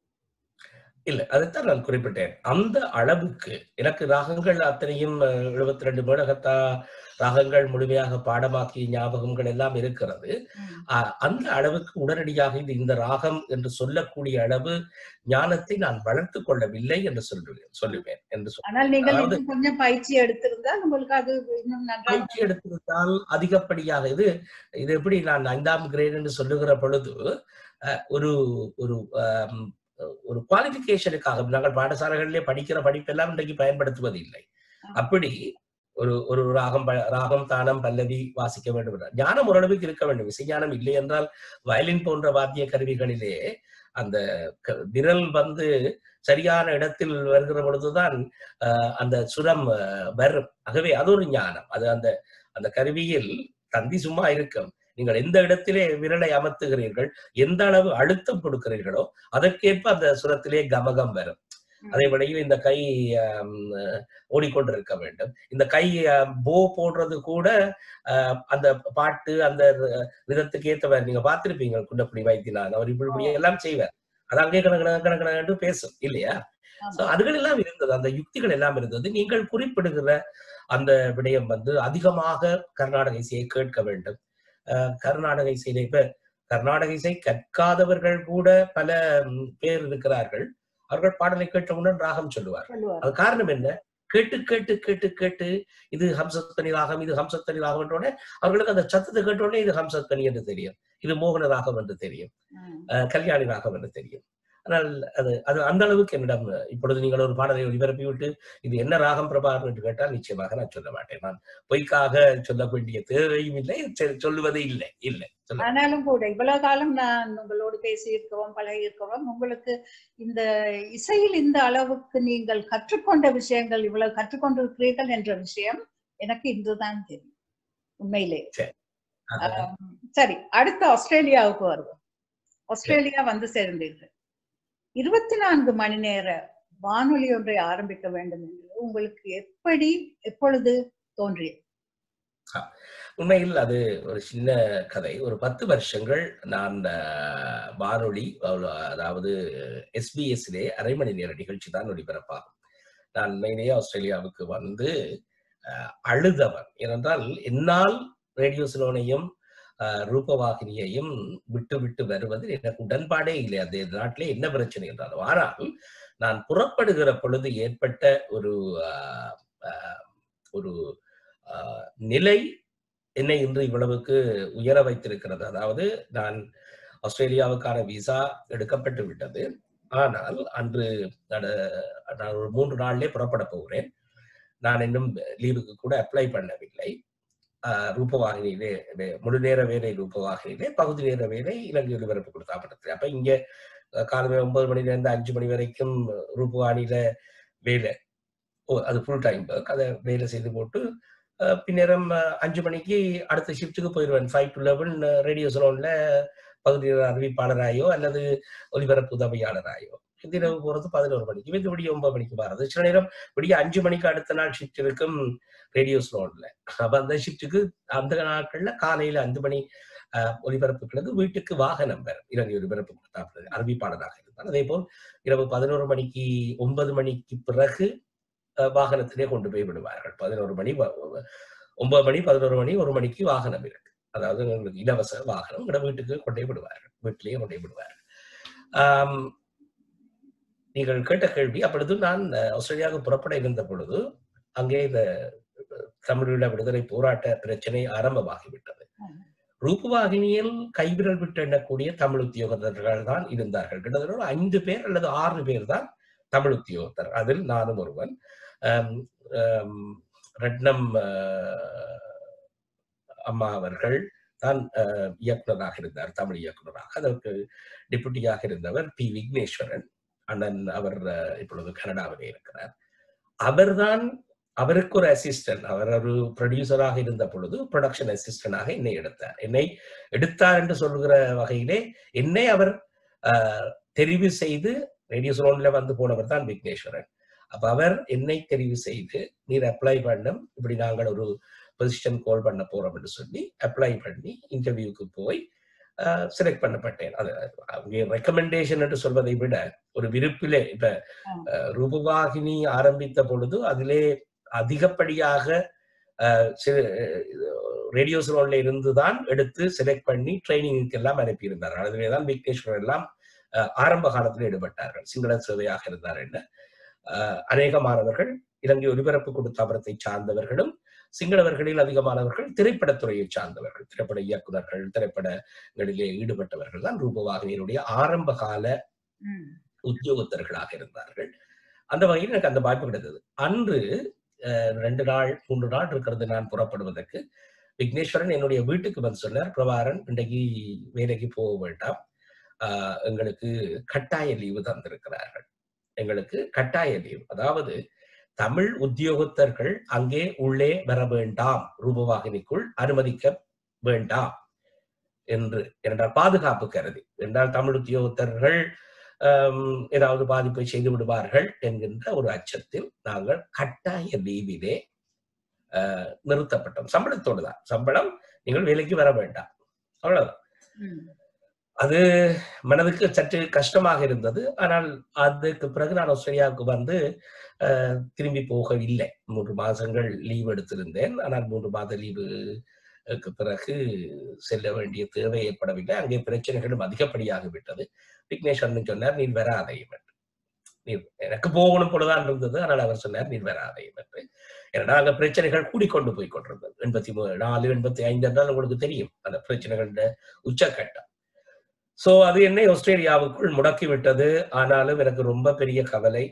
S2: இல்ல அதைத்தான் நான் குறிப்பிட்டேன் அந்த அளவுக்கு எனக்கு ராகங்கள் அத்தனையும் எழுபத்தி ரெண்டு மேடகத்தா ராகங்கள் முழுமையாக பாடமாக்கிய ஞாபகங்கள் எல்லாம் இருக்கிறது அஹ் அந்த அளவுக்கு உடனடியாக இது இந்த ராகம் என்று சொல்லக்கூடிய அளவு ஞானத்தை நான் வளர்த்து கொள்ளவில்லை என்று சொல்லுவேன் சொல்லுவேன் என்று சொல்
S1: ஆனால் நீங்கள்
S2: அதாவது-
S1: இன்னும் கொஞ்சம் பயிற்சி எடுத்திருந்தால் உங்களுக்கு அது இன்னும் நன்றாக
S2: பயிற்சி எடுத்திருந்தால் அதிகப்படியாக இது இது எப்படி நான் ஐந்தாம் கிரேட் என்று சொல்லுகிற பொழுது அஹ், ஒரு ஒரு ஆம், ஒரு குவாலிபிகேஷனுக்காக நாங்கள் பாடசாலைகளிலே படிக்கிற படிப்பெல்லாம் இன்றைக்கு பயன்படுத்துவது இல்லை அப்படி ஒரு ஒரு ராகம் ப- ராகம் தானம் பல்லவி வாசிக்க வேண்டும் என்றால் ஞானம் ஓரளவுக்கு இருக்க வேண்டும் இசைஞானம் இல்லை என்றால் வயலின் போன்ற வாத்திய கருவிகளிலே அந்த க- விரல் வந்து சரியான இடத்தில் வருகிற பொழுதுதான் அஹ், அந்த சுரம் அஹ், வரும் ஆகவே அது ஒரு ஞானம் அது அந்த அந்த கருவியில் தந்தி சும்மா இருக்கும் நீங்கள் எந்த இடத்திலே விரலை அமர்த்துகிறீர்கள் எந்த அளவு அழுத்தம் கொடுக்கிறீர்களோ அதற்கேற்ப அந்த சுரத்திலே கமகம் வரும் அதே வழியில் இந்த கை ஆம், ஓடிக்கொண்டிருக்க வேண்டும் இந்த கை போ போடுறது கூட ஆஹ், அந்த பாட்டு அந்த விதத்துக்கு ஏற்றவர் நீங்க பார்த்திருப்பீங்க குண்டப்புடி வைத்தியநாதன் அவர் இப்படி இப்படி எல்லாம் செய்வார் அது அங்கே கணக்கு கணக்கு பேசும் இல்லையா
S1: ஆமா.
S2: So அதுகள் எல்லாம் இருந்தது அந்த யுக்திகள் எல்லாம் இருந்தது நீங்கள் குறிப்பிடுகிற அந்த விடயம் வந்து அதிகமாக கர்நாடக இசையை கேட்க வேண்டும் அஹ் கர்நாடக இசையில இப்ப கர்நாடக இசை கற்காதவர்கள் கூட பல ம், பேர் இருக்கிறார்கள் அவர்கள் பாடலை கேட்டவுடன் ராகம் சொல்லுவார்
S1: சொல்லுவார்
S2: அது காரணம் என்ன கேட்டு கேட்டு கேட்டு கேட்டு இது ஹம்சத்தனி ராகம் இது ஹம்சத்தனி ராகம் என்ற உடனே அவர்களுக்கு அந்த சத்தத்தை கேட்ட உடனே இது ஹம்சத்தனி என்று தெரியும் இது மோகன ராகம் என்று தெரியும்
S1: ம்.
S2: அஹ் கல்யாணி ராகம் என்று தெரியும் ஆனால் அது அது அந்த அளவுக்கு என்னிடம் இப்பொழுது நீங்கள் ஒரு பாடலை ஒளிபரப்பி விட்டு இது என்ன ராகம் பிரபாகர் என்று கேட்டால் நிச்சயமாக நான் சொல்ல மாட்டேன் நான் பொய்க்காக சொல்ல வேண்டிய தேவையும் இல்லை சொ- சொல்லுவதே இல்லை இல்லை சொல்ல
S1: ஆனாலும் கூட இவ்வளவு காலம் நான் உங்களோடு பேசி இருக்கிறோம் பழகி இருக்கிறோம் உங்களுக்கு இந்த இசையில் இந்த அளவுக்கு நீங்கள் கற்றுக்கொண்ட விஷயங்கள் இவ்வளவு கற்றுக்கொண்டிருக்கிறீர்கள் என்ற விஷயம் எனக்கு இன்றுதான் தெரியும் உண்மையிலே
S2: அது
S1: ஆம், சரி அடுத்து ஆஸ்திரேலியாவுக்கு வருவோம் ஆஸ்திரேலியா வந்து சேர்ந்தீர்கள் இருபத்தி நான்கு மணி நேர வானொலி ஒன்றை ஆரம்பிக்க வேண்டும் என்று உங்களுக்கு எப்படி எப்பொழுது தோன்றியது
S2: உண்மையில் அது ஒரு சின்ன கதை ஒரு பத்து வருஷங்கள் நான் அஹ், வானொலி அவ்வளவு- அதாவது எஸ்பிஎஸ்லே அரை மணி நேர நிகழ்ச்சி தான் ஒளிபரப்பாகும் நான் உண்மையிலேயே ஆஸ்திரேலியாவுக்கு வந்து அஹ், அழுதவன் ஏனென்றால் என்னால் ரேடியோ சிலோனையும் அஹ், ரூபவாகினியையும் விட்டு விட்டு வருவது எனக்கு உடன்பாடே இல்லை அந்த நாட்டிலே என்ன பிரச்சனை என்றாலும் ஆனால் நான் புறப்படுகிற பொழுது ஏற்பட்ட ஒரு அஹ், அஹ், ஒரு அஹ், நிலை என்னை இன்று இவ்வளவுக்கு உயர வைத்திருக்கிறது அதாவது நான் ஆஸ்திரேலியாவுக்கான விசா எடுக்கப்பட்டு விட்டது ஆனால் அன்று நட- நான் ஒரு மூன்று நாள்லயே புறப்பட போகிறேன் நான் இன்னும் லீவுக்கு கூட அப்ளை பண்ணவில்லை ஆஹ் ரூபவாகினியிலே வே- முழு நேர வேலை ரூபவாகினியிலே பகுதி நேர வேலை இலங்கை ஒலிபரப்பு கொடுத்தாப்பட்டது அப்ப இங்க அஹ், காலையில ஒன்பது மணில இருந்து அஞ்சு மணி வரைக்கும் ரூபவாணியில வேலை ஓ அது ஃபுல் டைம் ஒர்க் அதை வேலை செய்து போட்டு அஹ், பின்னேரம் அஹ், அஞ்சு மணிக்கு அடுத்த ஷிஃப்ட்டுக்கு போயிடுவேன் ஃபைவ் டு லெவன் ரேடியோ சலோன்ல பகுதி நேர அறிவிப்பாளராயோ அல்லது ஒலிபரப்பு உதவியாளராயோ இரவு போறது பதினோரு மணிக்கு இது விடிய ஒன்பது மணிக்கு வர்றது சில நேரம் விடிய அஞ்சு மணிக்கு அடுத்த நாள் ஷிஃப்ட் இருக்கும் ரேடியோ ஸ்லோன்ல அப்ப அந்த ஷிஃப்ட்டுக்கு அந்த நாட்கள்ல காலையில அஞ்சு மணி அஹ், ஒலிபரப்புகளுக்கு வீட்டுக்கு வாகனம் வரும் இலங்கை ஒலிபரப்பு கொடுத்தாப்புல அறிவிப்பாளராக இருந்தால் அதே போல் இரவு பதினோரு மணிக்கு ஒன்பது மணிக்கு பிறகு அஹ், வாகனத்திலே கொண்டு போய் விடுவார்கள் பதினோரு மணி வ- வ- ஒன்பது மணி பதினோரு மணி ஒரு மணிக்கு வாகனம் இருக்கு அதாவது உங்களுக்கு இலவச வாகனம் உங்களோட வீட்டுக்கு கொண்டே விடுவார்கள் வீட்டிலேயே கொண்டே விடுவார்கள் ஆம், நீங்கள் கேட்ட கேள்வி அப்பொழுது நான் அஹ், ஆஸ்திரேலியாவுக்கு புறப்பட இருந்த பொழுது அங்கே இந்த அஹ், தமிழீழ விடுதலை போராட்ட பிரச்சனை ஆரம்பமாகிவிட்டது
S1: ஆமா.
S2: ரூபவாகினியில் கைவிரல் விட்டு எண்ணக்கூடிய தமிழ் உத்தியோகத்தர்கள் தான் இருந்தார்கள் கிட்டத்தட்ட ஒரு ஐந்து பேர் அல்லது ஆறு பேர் தான் தமிழ் உத்தியோகத்தர் அதில் நானும் ஒருவன் ஆம், ஆம், ரட்னம் அஹ், அம்மா அவர்கள் தான் அஹ், இயக்குனராக இருந்தார் தமிழ் இயக்குனராக அதற்கு டெபுட்டியாக இருந்தவர் பி விக்னேஸ்வரன் அண்ணன் அவர் அஹ், இப்பொழுது கனடாவிலே இருக்கிறார் அவர்தான் அவருக்கு ஒரு அசிஸ்டன்ட் அவர் ஒரு ப்ரொடியூசராக இருந்த பொழுது ப்ரொடக்ஷன் அசிஸ்டண்டாக என்னை எடுத்தார் என்னை எடுத்தார் என்று சொல்கிற வகையிலே என்னை அவர் அஹ், தெரிவு செய்து ரேடியோ சோன்ல வந்து போனவர் தான் விக்னேஸ்வரன் அப்ப அவர் என்னை தெரிவு செய்து நீர் அப்ளை பண்ணும் இப்படி நாங்கள் ஒரு பொசிஷன் கால் பண்ண போறோம் என்று சொல்லி அப்ளை பண்ணி இன்டர்வியூக்கு போய் செலக்ட் பண்ணப்பட்டேன் அது அங்கே ரெக்கமெண்டேஷன் என்று சொல்வதை விட ஒரு விருப்பிலே இப்ப
S1: ஆமா.
S2: அஹ், ரூபவாகினி ஆரம்பித்த பொழுது அதிலே அதிகப்படியாக ரேடியோ சலோன்ல இருந்து தான் எடுத்து செலக்ட் பண்ணி ட்ரைனிங்க்கு எல்லாம் அனுப்பியிருந்தார்கள் அதிலே தான் விக்னேஸ்வரர் எல்லாம் அஹ், ஆரம்ப காலத்தில் ஈடுபட்டார்கள் சிங்கள சேவையாக இருந்தார் என்ன அஹ், அநேக மாணவர்கள் இலங்கை ஒலிபரப்பு கொடுத்தாபுரத்தை சார்ந்தவர்களும் சிங்களவர்களில் அதிகமானவர்கள் திரைப்படத்துறையை சார்ந்தவர்கள் திரைப்பட இயக்குனர்கள் திரைப்படங்களிலே ஈடுபட்டவர்கள் தான் ரூபவாகினியினுடைய ஆரம்ப கால
S1: ம்.
S2: உத்தியோகத்தர்களாக இருந்தார்கள் அந்த வகையில் எனக்கு அந்த வாய்ப்பு கிடைத்தது அன்று அஹ், ரெண்டு நாள் மூன்று நாள் இருக்கிறது நான் புறப்படுவதற்கு விக்னேஸ்வரன் என்னுடைய வீட்டுக்கு வந்து சொன்னார் பிரபாரன் இன்றைக்கு வேலைக்கு போக வேண்டாம் ஆஹ், எங்களுக்கு கட்டாய லீவு தந்திருக்கிறார்கள் எங்களுக்கு கட்டாய லீவு அதாவது தமிழ் உத்தியோகத்தர்கள் அங்கே உள்ளே வர வேண்டாம் ரூபவாகினிக்குள் அனுமதிக்க வேண்டாம் என்று என்றால் பாதுகாப்பு கருதி என்றால் தமிழ் உத்தியோகத்தர்கள் ஆம், ஏதாவது பாதிப்பை செய்து விடுவார்கள் என்கின்ற ஒரு அச்சத்தில் நாங்கள் கட்டாய லீவிலே ஆஹ், நிறுத்தப்பட்டோம் சம்பளத்தோடு தான் சம்பளம் நீங்கள் வேலைக்கு வர வேண்டாம் அவ்வளவுதான்
S1: ம்.
S2: அது மனதுக்கு சற்று கஷ்டமாக இருந்தது ஆனால் அதுக்கு பிறகு நான் ஆஸ்திரேலியாவுக்கு வந்து அஹ், திரும்பி போகவில்லை மூன்று மாதங்கள் லீவ் எடுத்திருந்தேன் ஆனால் மூன்று மாத லீவுக்கு பிறகு செல்ல வேண்டிய தேவை ஏற்படவில்லை அங்கே பிரச்சனைகளும் அதிகப்படியாக விட்டது விக்னேஸ்வரன் சொன்னார் நீர் வராதே என்று நீர் எனக்கு போகணும் போலதான் இருந்தது ஆனால் அவர் சொன்னார் நீர் வராதே என்று ஏன்னா அங்க பிரச்சனைகள் கூடிக்கொண்டு போய் கொண்டிருந்தது எண்பத்தி மூணு நாலு எண்பத்தி ஐந்து என்றால் உங்களுக்கு தெரியும் அந்த பிரச்சனைகளோட உச்சக்கட்டம் சோ அது என்னை ஆஸ்திரேலியாவுக்குள் முடக்கி விட்டது ஆனாலும் எனக்கு ரொம்ப பெரிய கவலை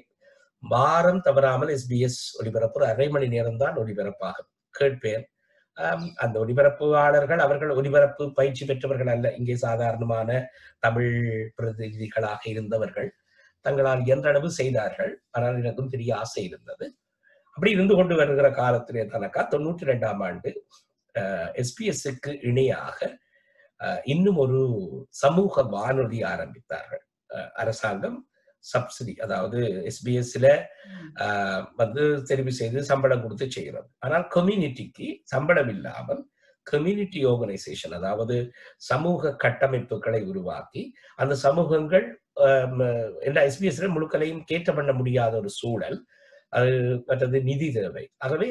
S2: வாரம் தவறாமல் எஸ்பிஎஸ் ஒலிபரப்பு ஒரு அரை மணி நேரம் தான் ஒலிபரப்பாகும் கேட்பேன் ஆம், அந்த ஒலிபரப்பாளர்கள் அவர்கள் ஒலிபரப்பு பயிற்சி பெற்றவர்கள் அல்ல இங்கே சாதாரணமான தமிழ் பிரதிநிதிகளாக இருந்தவர்கள் தங்களால் இயன்ற அளவு செய்தார்கள் ஆனால் எனக்கும் பெரிய ஆசை இருந்தது அப்படி இருந்து கொண்டு வருகிற காலத்திலே தனக்கா தொண்ணூற்றி ரெண்டாம் ஆண்டு எஸ்பிஎஸ்க்கு இணையாக அஹ், இன்னும் ஒரு சமூக வானொலி ஆரம்பித்தார்கள் அஹ், அரசாங்கம் சப்சிடி அதாவது எஸ்பிஎஸ்ல
S1: ம்.
S2: வந்து தெரிவு செய்து சம்பளம் கொடுத்து செய்கிறது ஆனால் கம்யூனிட்டிக்கு சம்பளம் இல்லாமல் கம்யூனிட்டி ஆர்கனைசேஷன் அதாவது சமூக கட்டமைப்புகளை உருவாக்கி அந்த சமூகங்கள் ஆம், எல்லா எஸ்பிஎஸ்ல முழுக்களையும் கேட்ட பண்ண முடியாத ஒரு சூழல் அது மற்றது நிதி தேவை ஆகவே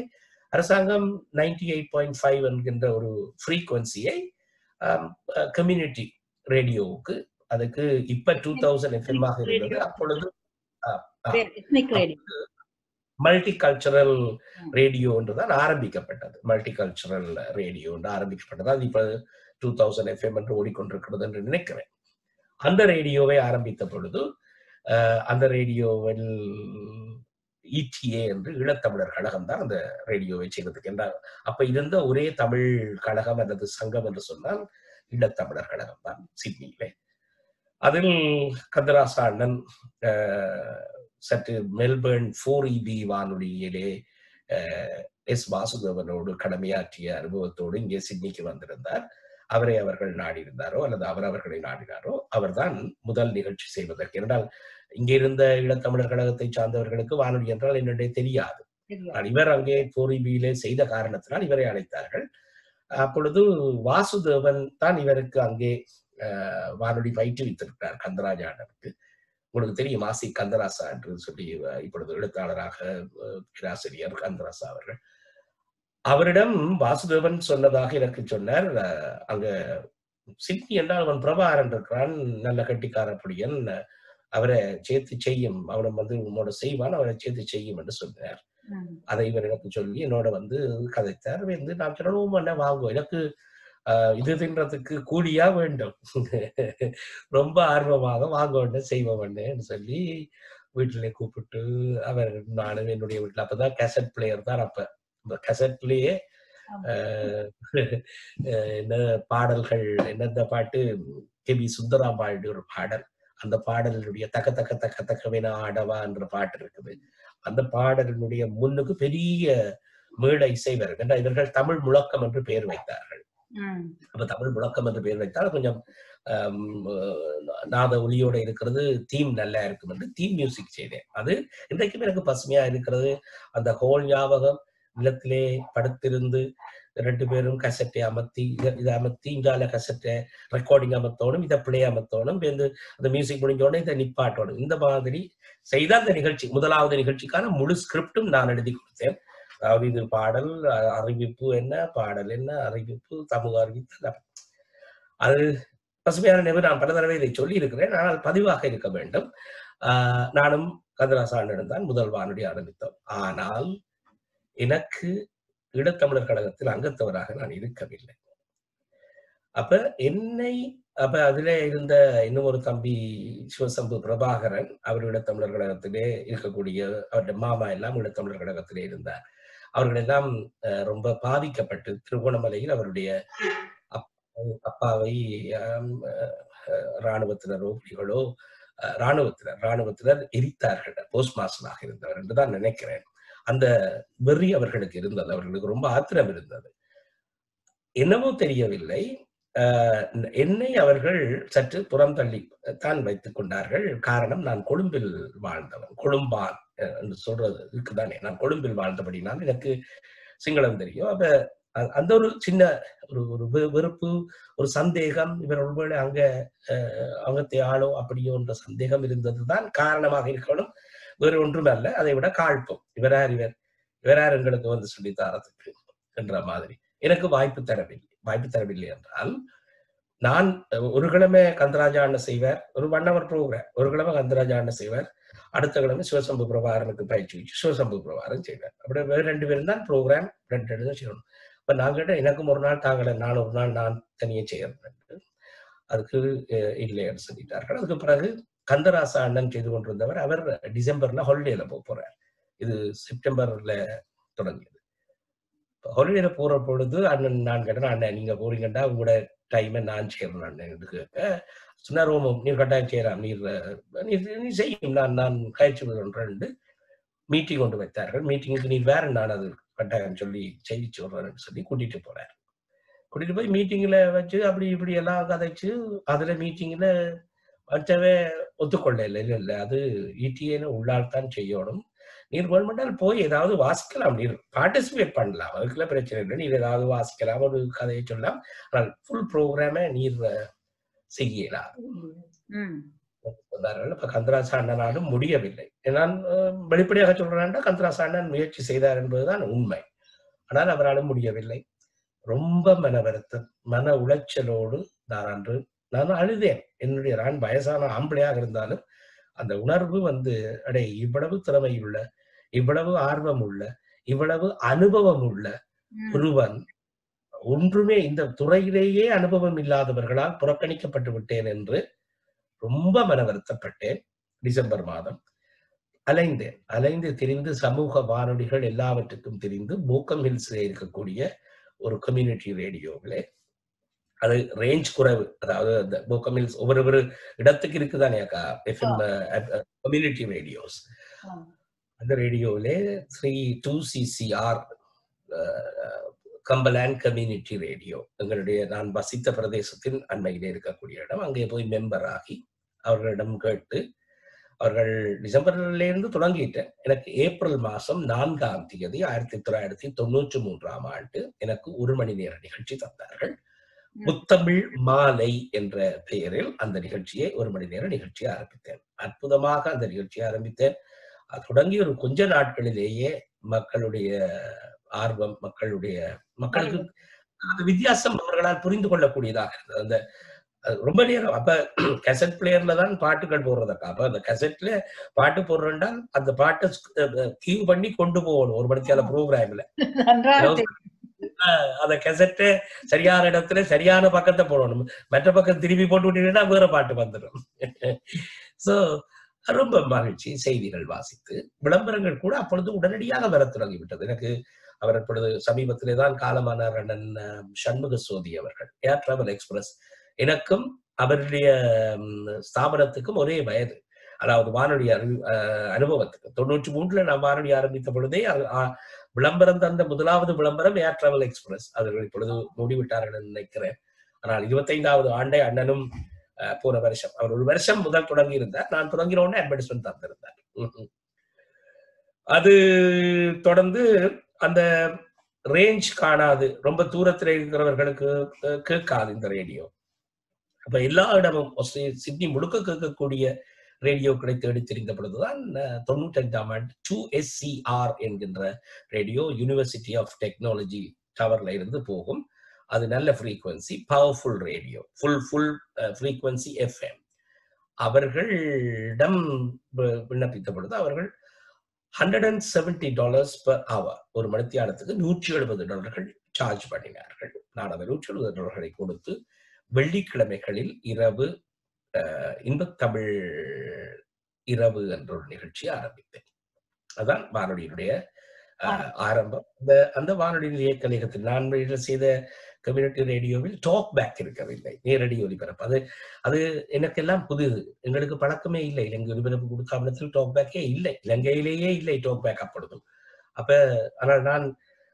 S2: அரசாங்கம் நைன்டி எயிட் பாயிண்ட் ஃபைவ் என்கின்ற ஒரு ஃப்ரீக்வன்சியை கம்யூனிட்டி ரேடியோவுக்கு அதுக்கு இப்ப டூ தௌசண்ட் எஃப்எம் ஆக இருந்தது அப்பொழுது
S1: ethnic radio
S2: multi cultural radio என்றுதான் ஆரம்பிக்கப்பட்டது மல்டி கல்ச்சரல் ரேடியோ என்று ஆரம்பிக்கப்பட்டது அது இப்ப டூ தௌசண்ட் எஃப்எம் என்று ஓடிக்கொண்டிருக்கிறது என்று நினைக்கிறேன் அந்த ரேடியோவை ஆரம்பித்த பொழுது அஹ், அந்த ரேடியோவில் இடிஏ என்று ஈழத்தமிழர் கழகம் தான் அந்த ரேடியோவை செய்வதற்கு என்றால் அப்ப இருந்த ஒரே தமிழ் கழகம் அல்லது சங்கம் என்று சொன்னால் ஈழத்தமிழர் கழகம் தான் சிட்னியிலே அதில் கந்தராசா அண்ணன் அஹ், சற்று மெல்பர்ன் ஃபோர் இபி வானொலியிலே அஹ், எஸ் வாசுதேவனோடு கடமையாற்றிய அனுபவத்தோடு இங்கே சிட்னிக்கு வந்திருந்தார் அவரை அவர்கள் நாடியிருந்தாரோ அல்லது அவர் அவர்களை நாடினாரோ அவர்தான் முதல் நிகழ்ச்சி செய்வதற்கு என்றால் இங்கே இருந்த ஈழத்தமிழர் கழகத்தை சார்ந்தவர்களுக்கு வானொலி என்றால் என்னுடைய தெரியாது ஆனால் இவர் அங்கே போரிபியிலே செய்த காரணத்தினால் இவரை அழைத்தார்கள் அப்பொழுது வாசுதேவன் தான் இவருக்கு அங்கே அஹ், வானொலி பயிற்றுவித்திருக்கிறார் கந்தராஜாண்டனுக்கு உங்களுக்கு தெரியும் ஆசி கந்தராசா என்று சொல்லி அஹ், இப்பொழுது எழுத்தாளராக அஹ், பேராசிரியர் கந்தராசா அவர்கள் அவரிடம் வாசுதேவன் சொன்னதாக எனக்கு சொன்னார் அஹ், அங்க சிட்னி என்றால் அவன் பிரபாகரன் இருக்கிறான் நல்ல கட்டிக்கார புடியன் அவரை சேர்த்து செய்யும் அவனை வந்து உன்னோட செய்வான் அவரை சேர்த்து செய்யும் என்று சொன்னார் அதை இவர் எனக்கு சொல்லி என்னோட வந்து கதைத்தார் வந்து நான் சொல்லவும் என்ன வாங்குவோம் எனக்கு ஆஹ், இது தின்றதுக்கு கூலியா வேண்டும் ரொம்ப ஆர்வமாக வாங்க வேண்டும் செய்வ வேண்டும்னு சொல்லி வீட்டிலே கூப்பிட்டு அவர் நானும் என்னுடைய வீட்டுல அப்பதான் கேசட் பிளேயர் தான் அப்ப இந்த கேசட்லயே என்ன பாடல்கள் என்னென்ன பாட்டு கே பி சுந்தராம்பாளுடைய ஒரு பாடல் அந்த பாடலினுடைய தக்க தக்க தக்க தக்கவின ஆடவா என்ற பாட்டு இருக்குது அந்த பாடலினுடைய முன்னுக்கு பெரிய மேடை இசை வரும் ஏன்னா இவர்கள் தமிழ் முழக்கம் என்று பெயர் வைத்தார்கள் அப்ப தமிழ் முழக்கம் என்று பெயர் வைத்தால் கொஞ்சம் ஆம், அஹ், நாத ஒளியோட இருக்கிறது தீம் நல்லா இருக்கும் என்று தீம் மியூசிக் செய்தேன் அது இன்றைக்கும் எனக்கு பசுமையா இருக்கிறது அந்த ஹோல் ஞாபகம் நிலத்திலே படுத்திருந்து ரெண்டு பேரும் கசட்டை அமர்த்தி இத- இதை அமர்த்தி இங்கால கசட்டை ரெக்கார்டிங் அமர்த்தோணும் இதை பிளே அமர்த்தோணும் வந்து அந்த மியூசிக் முடிஞ்ச உடனே இதை நிப்பாட்டணும் இந்த மாதிரி செய்த அந்த நிகழ்ச்சி முதலாவது நிகழ்ச்சிக்கான முழு ஸ்கிரிப்டும் நான் எழுதி கொடுத்தேன் அதாவது இது பாடல் அ- அறிவிப்பு என்ன பாடல் என்ன அறிவிப்பு சமூக அறிவிப்பு எல்லாம். அது பசுமையான நினைவு நான் பல தடவை இதை சொல்லி இருக்கிறேன் ஆனால் பதிவாக இருக்க வேண்டும் ஆஹ் நானும் கந்தராசானிடம் தான் முதல் வானொலி ஆரம்பித்தோம் ஆனால் எனக்கு ஈழத்தமிழர் கழகத்தில் அங்கத்தவராக நான் இருக்கவில்லை அப்ப என்னை அப்ப அதுல இருந்த இன்னும் ஒரு தம்பி சிவசம்பு பிரபாகரன் அவர் ஈழத்தமிழர் கழகத்திலே இருக்கக்கூடிய அவருடைய மாமா எல்லாம் ஈழத்தமிழர் கழகத்திலே இருந்தார் அவர்கள் எல்லாம் அஹ், ரொம்ப பாதிக்கப்பட்டு திருகோணமலையில் அவருடைய அப்- அப்பாவை ஆம், அஹ், இராணுவத்தினரோ புலிகளோ அஹ், இராணுவத்தினர் இராணுவத்தினர் எரித்தார்கள் போஸ்ட் மாஸ்டராக இருந்தவர் என்று தான் நினைக்கிறேன் அந்த வெறி அவர்களுக்கு இருந்தது அவர்களுக்கு ரொம்ப ஆத்திரம் இருந்தது என்னவோ தெரியவில்லை ஆஹ் என்னை அவர்கள் சற்று புறம் தள்ளி தான் வைத்துக் கொண்டார்கள் காரணம் நான் கொழும்பில் வாழ்ந்தவன் கொழும்பான் அஹ் என்று சொல்றது இருக்குதானே நான் கொழும்பில் வாழ்ந்தபடினால் எனக்கு சிங்களம் தெரியும் அப்ப அ- அந்த ஒரு சின்ன ஒரு ஒரு வெ- வெறுப்பு ஒரு சந்தேகம் இவர் ஒருவேளை அங்க அஹ், அங்கத்தை ஆளோ அப்படியோ என்ற சந்தேகம் இருந்ததுதான் காரணமாக இருக்கணும் வேறு ஒன்றும் அல்ல அதை விட காழ்ப்பும் இவரார் இவர் இவரார் எங்களுக்கு வந்து சொல்லி தரத்துக்கு என்ற மாதிரி எனக்கு வாய்ப்பு தரவில்லை வாய்ப்பு தரவில்லை என்றால் நான் அஹ், ஒரு கிழமை கந்தராஜா அண்ணன் செய்வார் ஒரு ஒன் ஹவர் ப்ரோக்ராம் ஒரு கிழமை கந்தராஜா அண்ணன் செய்வார் அடுத்த கிழமை சிவசம்பு பிரபாகரனுக்கு பயிற்சி வச்சு சிவசம்பு பிரபாகரன் செய்வார் அப்படி வேறு ரெண்டு பேரும் தான் ப்ரோக்ராம் ரெண்டு ரெண்டு தான் செய்யணும் இப்ப நான் கேட்ட எனக்கும் ஒரு நாள் தாங்களே நான் ஒரு நாள் நான் தனியே செய்யறேன் அதுக்கு அஹ், இல்லைன்னு சொல்லிட்டார்கள் அதுக்கு பிறகு கந்தராசா அண்ணன் செய்து கொண்டிருந்தவர் அவர் டிசம்பர்ல ஹாலிடேல போக போறார் இது செப்டம்பர்ல தொடங்கியது ஹாலிடேல போற பொழுது அண்ணன் நான் கேட்டேன் அண்ணன் நீங்க போறீங்கடா உங்களோட டைமை நான் செய்யறேன் அண்ணன் என்று கேட்க சொன்னார் ஓமம் நீர் கட்டாயம் செய்யலாம் நீர் அஹ், நீர் நீ செய்யும் நான் நான் கயிற்சி விடுறேன் மீட்டிங் கொண்டு வைத்தார்கள் மீட்டிங்குக்கு நீர் வேற நான் அது கட்டாயம் சொல்லி செய்தி சொல்றேன்னு சொல்லி கூட்டிட்டு போறார் கூட்டிட்டு போய் மீட்டிங்ல வச்சு அப்படி இப்படி எல்லாம் கதைச்சு அதுல மீட்டிங்ல மற்றவே ஒத்துக்கொள்ள இல்லை இல்லை இல்லை அது இடிஏன்னு உள்ளால் தான் செய்யணும் நீர் வேணுமென்றால் போய் ஏதாவது வாசிக்கலாம் நீர் பார்ட்டிசிபேட் பண்ணலாம் அதுக்குள்ள பிரச்சனை இல்லை நீர் ஏதாவது வாசிக்கலாம் ஒரு கதையை சொல்லலாம் ஆனால் ஃபுல் ப்ரோக்ராமை நீர் அஹ், செய்யலாம்
S1: ம்
S2: சொன்னார்கள் இப்ப கந்தராச அண்ணனாலும் முடியவில்லை நான் அஹ், வெளிப்படையாக சொல்றேன்னா கந்தராச அண்ணன் முயற்சி செய்தார் என்பதுதான் உண்மை ஆனால் அவரால் முடியவில்லை ரொம்ப மன வருத்தம் மன உளைச்சலோடு நான் அன்று நான் அழுதேன் என்னுடைய நான் வயசான ஆம்பளையாக இருந்தாலும் அந்த உணர்வு வந்து அடே இவ்வளவு திறமை உள்ள இவ்வளவு ஆர்வம் உள்ள இவ்வளவு அனுபவம் உள்ள
S1: ம்.
S2: ஒருவன் ஒன்றுமே இந்த துறையிலேயே அனுபவம் இல்லாதவர்களால் புறக்கணிக்கப்பட்டு விட்டேன் என்று ரொம்ப மன வருத்தப்பட்டேன் டிசம்பர் மாதம் அலைந்தேன் அலைந்து திரிந்து சமூக வானொலிகள் எல்லாவற்றுக்கும் திரிந்து போக்கம் ஹில்ஸ்ல இருக்கக்கூடிய ஒரு கம்யூனிட்டி ரேடியோவிலே அது ரேஞ்ச் குறைவு அதாவது அந்த போக்கம் ஹில்ஸ் ஒவ்வொரு ஒரு இடத்துக்கு இருக்குதானே அக்கா எஃப்எம் கம்யூனிட்டி ரேடியோஸ்
S1: ஆமா.
S2: அந்த ரேடியோவிலே three two CCR Cumberland community radio எங்களுடைய நான் வசித்த பிரதேசத்தின் அண்மையிலே இருக்கக்கூடிய இடம் அங்கே போய் மெம்பர் ஆகி அவர்களிடம் கேட்டு அவர்கள் டிசம்பர்ல இருந்து தொடங்கிட்டேன் எனக்கு ஏப்ரல் மாசம் நான்காம் தேதி ஆயிரத்தி தொள்ளாயிரத்தி தொண்ணூற்றி மூன்றாம் ஆண்டு எனக்கு ஒரு மணி நேர நிகழ்ச்சி தந்தார்கள்
S1: ம்.
S2: முத்தமிழ் மாலை என்ற பெயரில் அந்த நிகழ்ச்சியை ஒரு மணி நேர நிகழ்ச்சியை ஆரம்பித்தேன் அற்புதமாக அந்த நிகழ்ச்சியை ஆரம்பித்தேன் அது தொடங்கி ஒரு கொஞ்ச நாட்களிலேயே மக்களுடைய ஆர்வம் மக்களுடைய மக்களுக்கு அந்த வித்தியாசம் அவர்களால் புரிந்து கொள்ளக்கூடியதாக இருந்தது அந்த அது ரொம்ப நேரம் அப்ப கெசட் பிளேயர்ல தான் பாட்டுகள் போடுறதக்கா அப்ப அந்த கெசட்ல பாட்டு போடுறோம்னா அந்த பாட்டை கியூ பண்ணி கொண்டு போகணும் ஒரு மணிக்கால ப்ரோக்ராம்ல
S1: நன்றாக
S2: அதாவது அந்த கெசட்டு சரியான இடத்துல சரியான பக்கத்தை போடணும் மற்ற பக்கம் திருப்பி போட்டு விட்டீங்கன்னா வேற பாட்டு வந்துடும் சோ ரொம்ப மகிழ்ச்சி செய்திகள் வாசித்து விளம்பரங்கள் கூட அப்பொழுது உடனடியாக வர தொடங்கிவிட்டது எனக்கு அவர் இப்பொழுது சமீபத்திலே தான் காலமானார் அண்ணன் அஹ், சண்முக சோதி அவர்கள் ஏர் டிராவல் எக்ஸ்பிரஸ் எனக்கும் அவருடைய ம், ஸ்தாபனத்துக்கும் ஒரே வயது அதாவது வானொலி அறிவு- அஹ், அனுபவத்துக்கு தொண்ணூற்றி மூன்றுல நான் வானொலி ஆரம்பித்த பொழுதே அது, ஆ, விளம்பரம் தந்த முதலாவது விளம்பரம் ஏர் டிராவல் எக்ஸ்பிரஸ் அவர்கள் இப்பொழுது மூடிவிட்டார்கள் என்று நினைக்கிறேன் ஆனால் இருபத்தைந்தாவது ஆண்டை அண்ணனும் அஹ், போன வருஷம் அவர் ஒரு வருஷம் முதல் தொடங்கி இருந்தார் நான் தொடங்கின உடனே அட்வர்டைஸ்மெண்ட் தந்திருந்தார் ம்ஹும். அது தொடர்ந்து அந்த ரேஞ்ச் காணாது ரொம்ப தூரத்தில் இருக்கிறவர்களுக்கு அஹ், கேட்காது இந்த ரேடியோ அப்ப எல்லா இடமும் ஆஸ்திரே- சிட்னி முழுக்க கேட்கக்கூடிய ரேடியோக்களை தேடி தெரிந்த பொழுதுதான் அஹ், தொண்ணூற்றஞ்சாம் ஆண்டு டூ எஸ்சிஆர் என்கின்ற ரேடியோ யூனிவர்சிட்டி ஆஃப் டெக்னாலஜி டவர்ல இருந்து போகும் அது நல்ல frequency powerful radio full full frequency FM அவர்களிடம் வி- விண்ணப்பித்த பொழுது அவர்கள் hundred and seventy dollars per hour ஒரு மணித்தியாலத்துக்கு நூற்றி எழுபது டாலர்கள் சார்ஜ் பண்ணினார்கள் நான் அந்த நூற்றி எழுபது டாலர்களை கொடுத்து வெள்ளிக்கிழமைகளில் இரவு அஹ், இன்பத்தமிழ் இரவு என்ற ஒரு நிகழ்ச்சியை ஆரம்பித்தேன் அதான் வானொலியினுடைய அஹ், ஆரம்பம் அந்த அந்த வானொலி நிலைய கழகத்தில் நான் வெளியில செய்த கம்யூனிட்டி ரேடியோவில் டாக் பேக் இருக்கவில்லை நேரடி ஒலிபரப்பு அது அது எனக்கெல்லாம் புதிது எங்களுக்கு பழக்கமே இல்லை இலங்கை ஒலிபரப்பு கொடுத்தாபனத்தில் டாக் பேக்கே இல்லை இலங்கையிலேயே இல்லை டாக் பேக் அப்பொழுதும் அப்ப ஆனால் நான்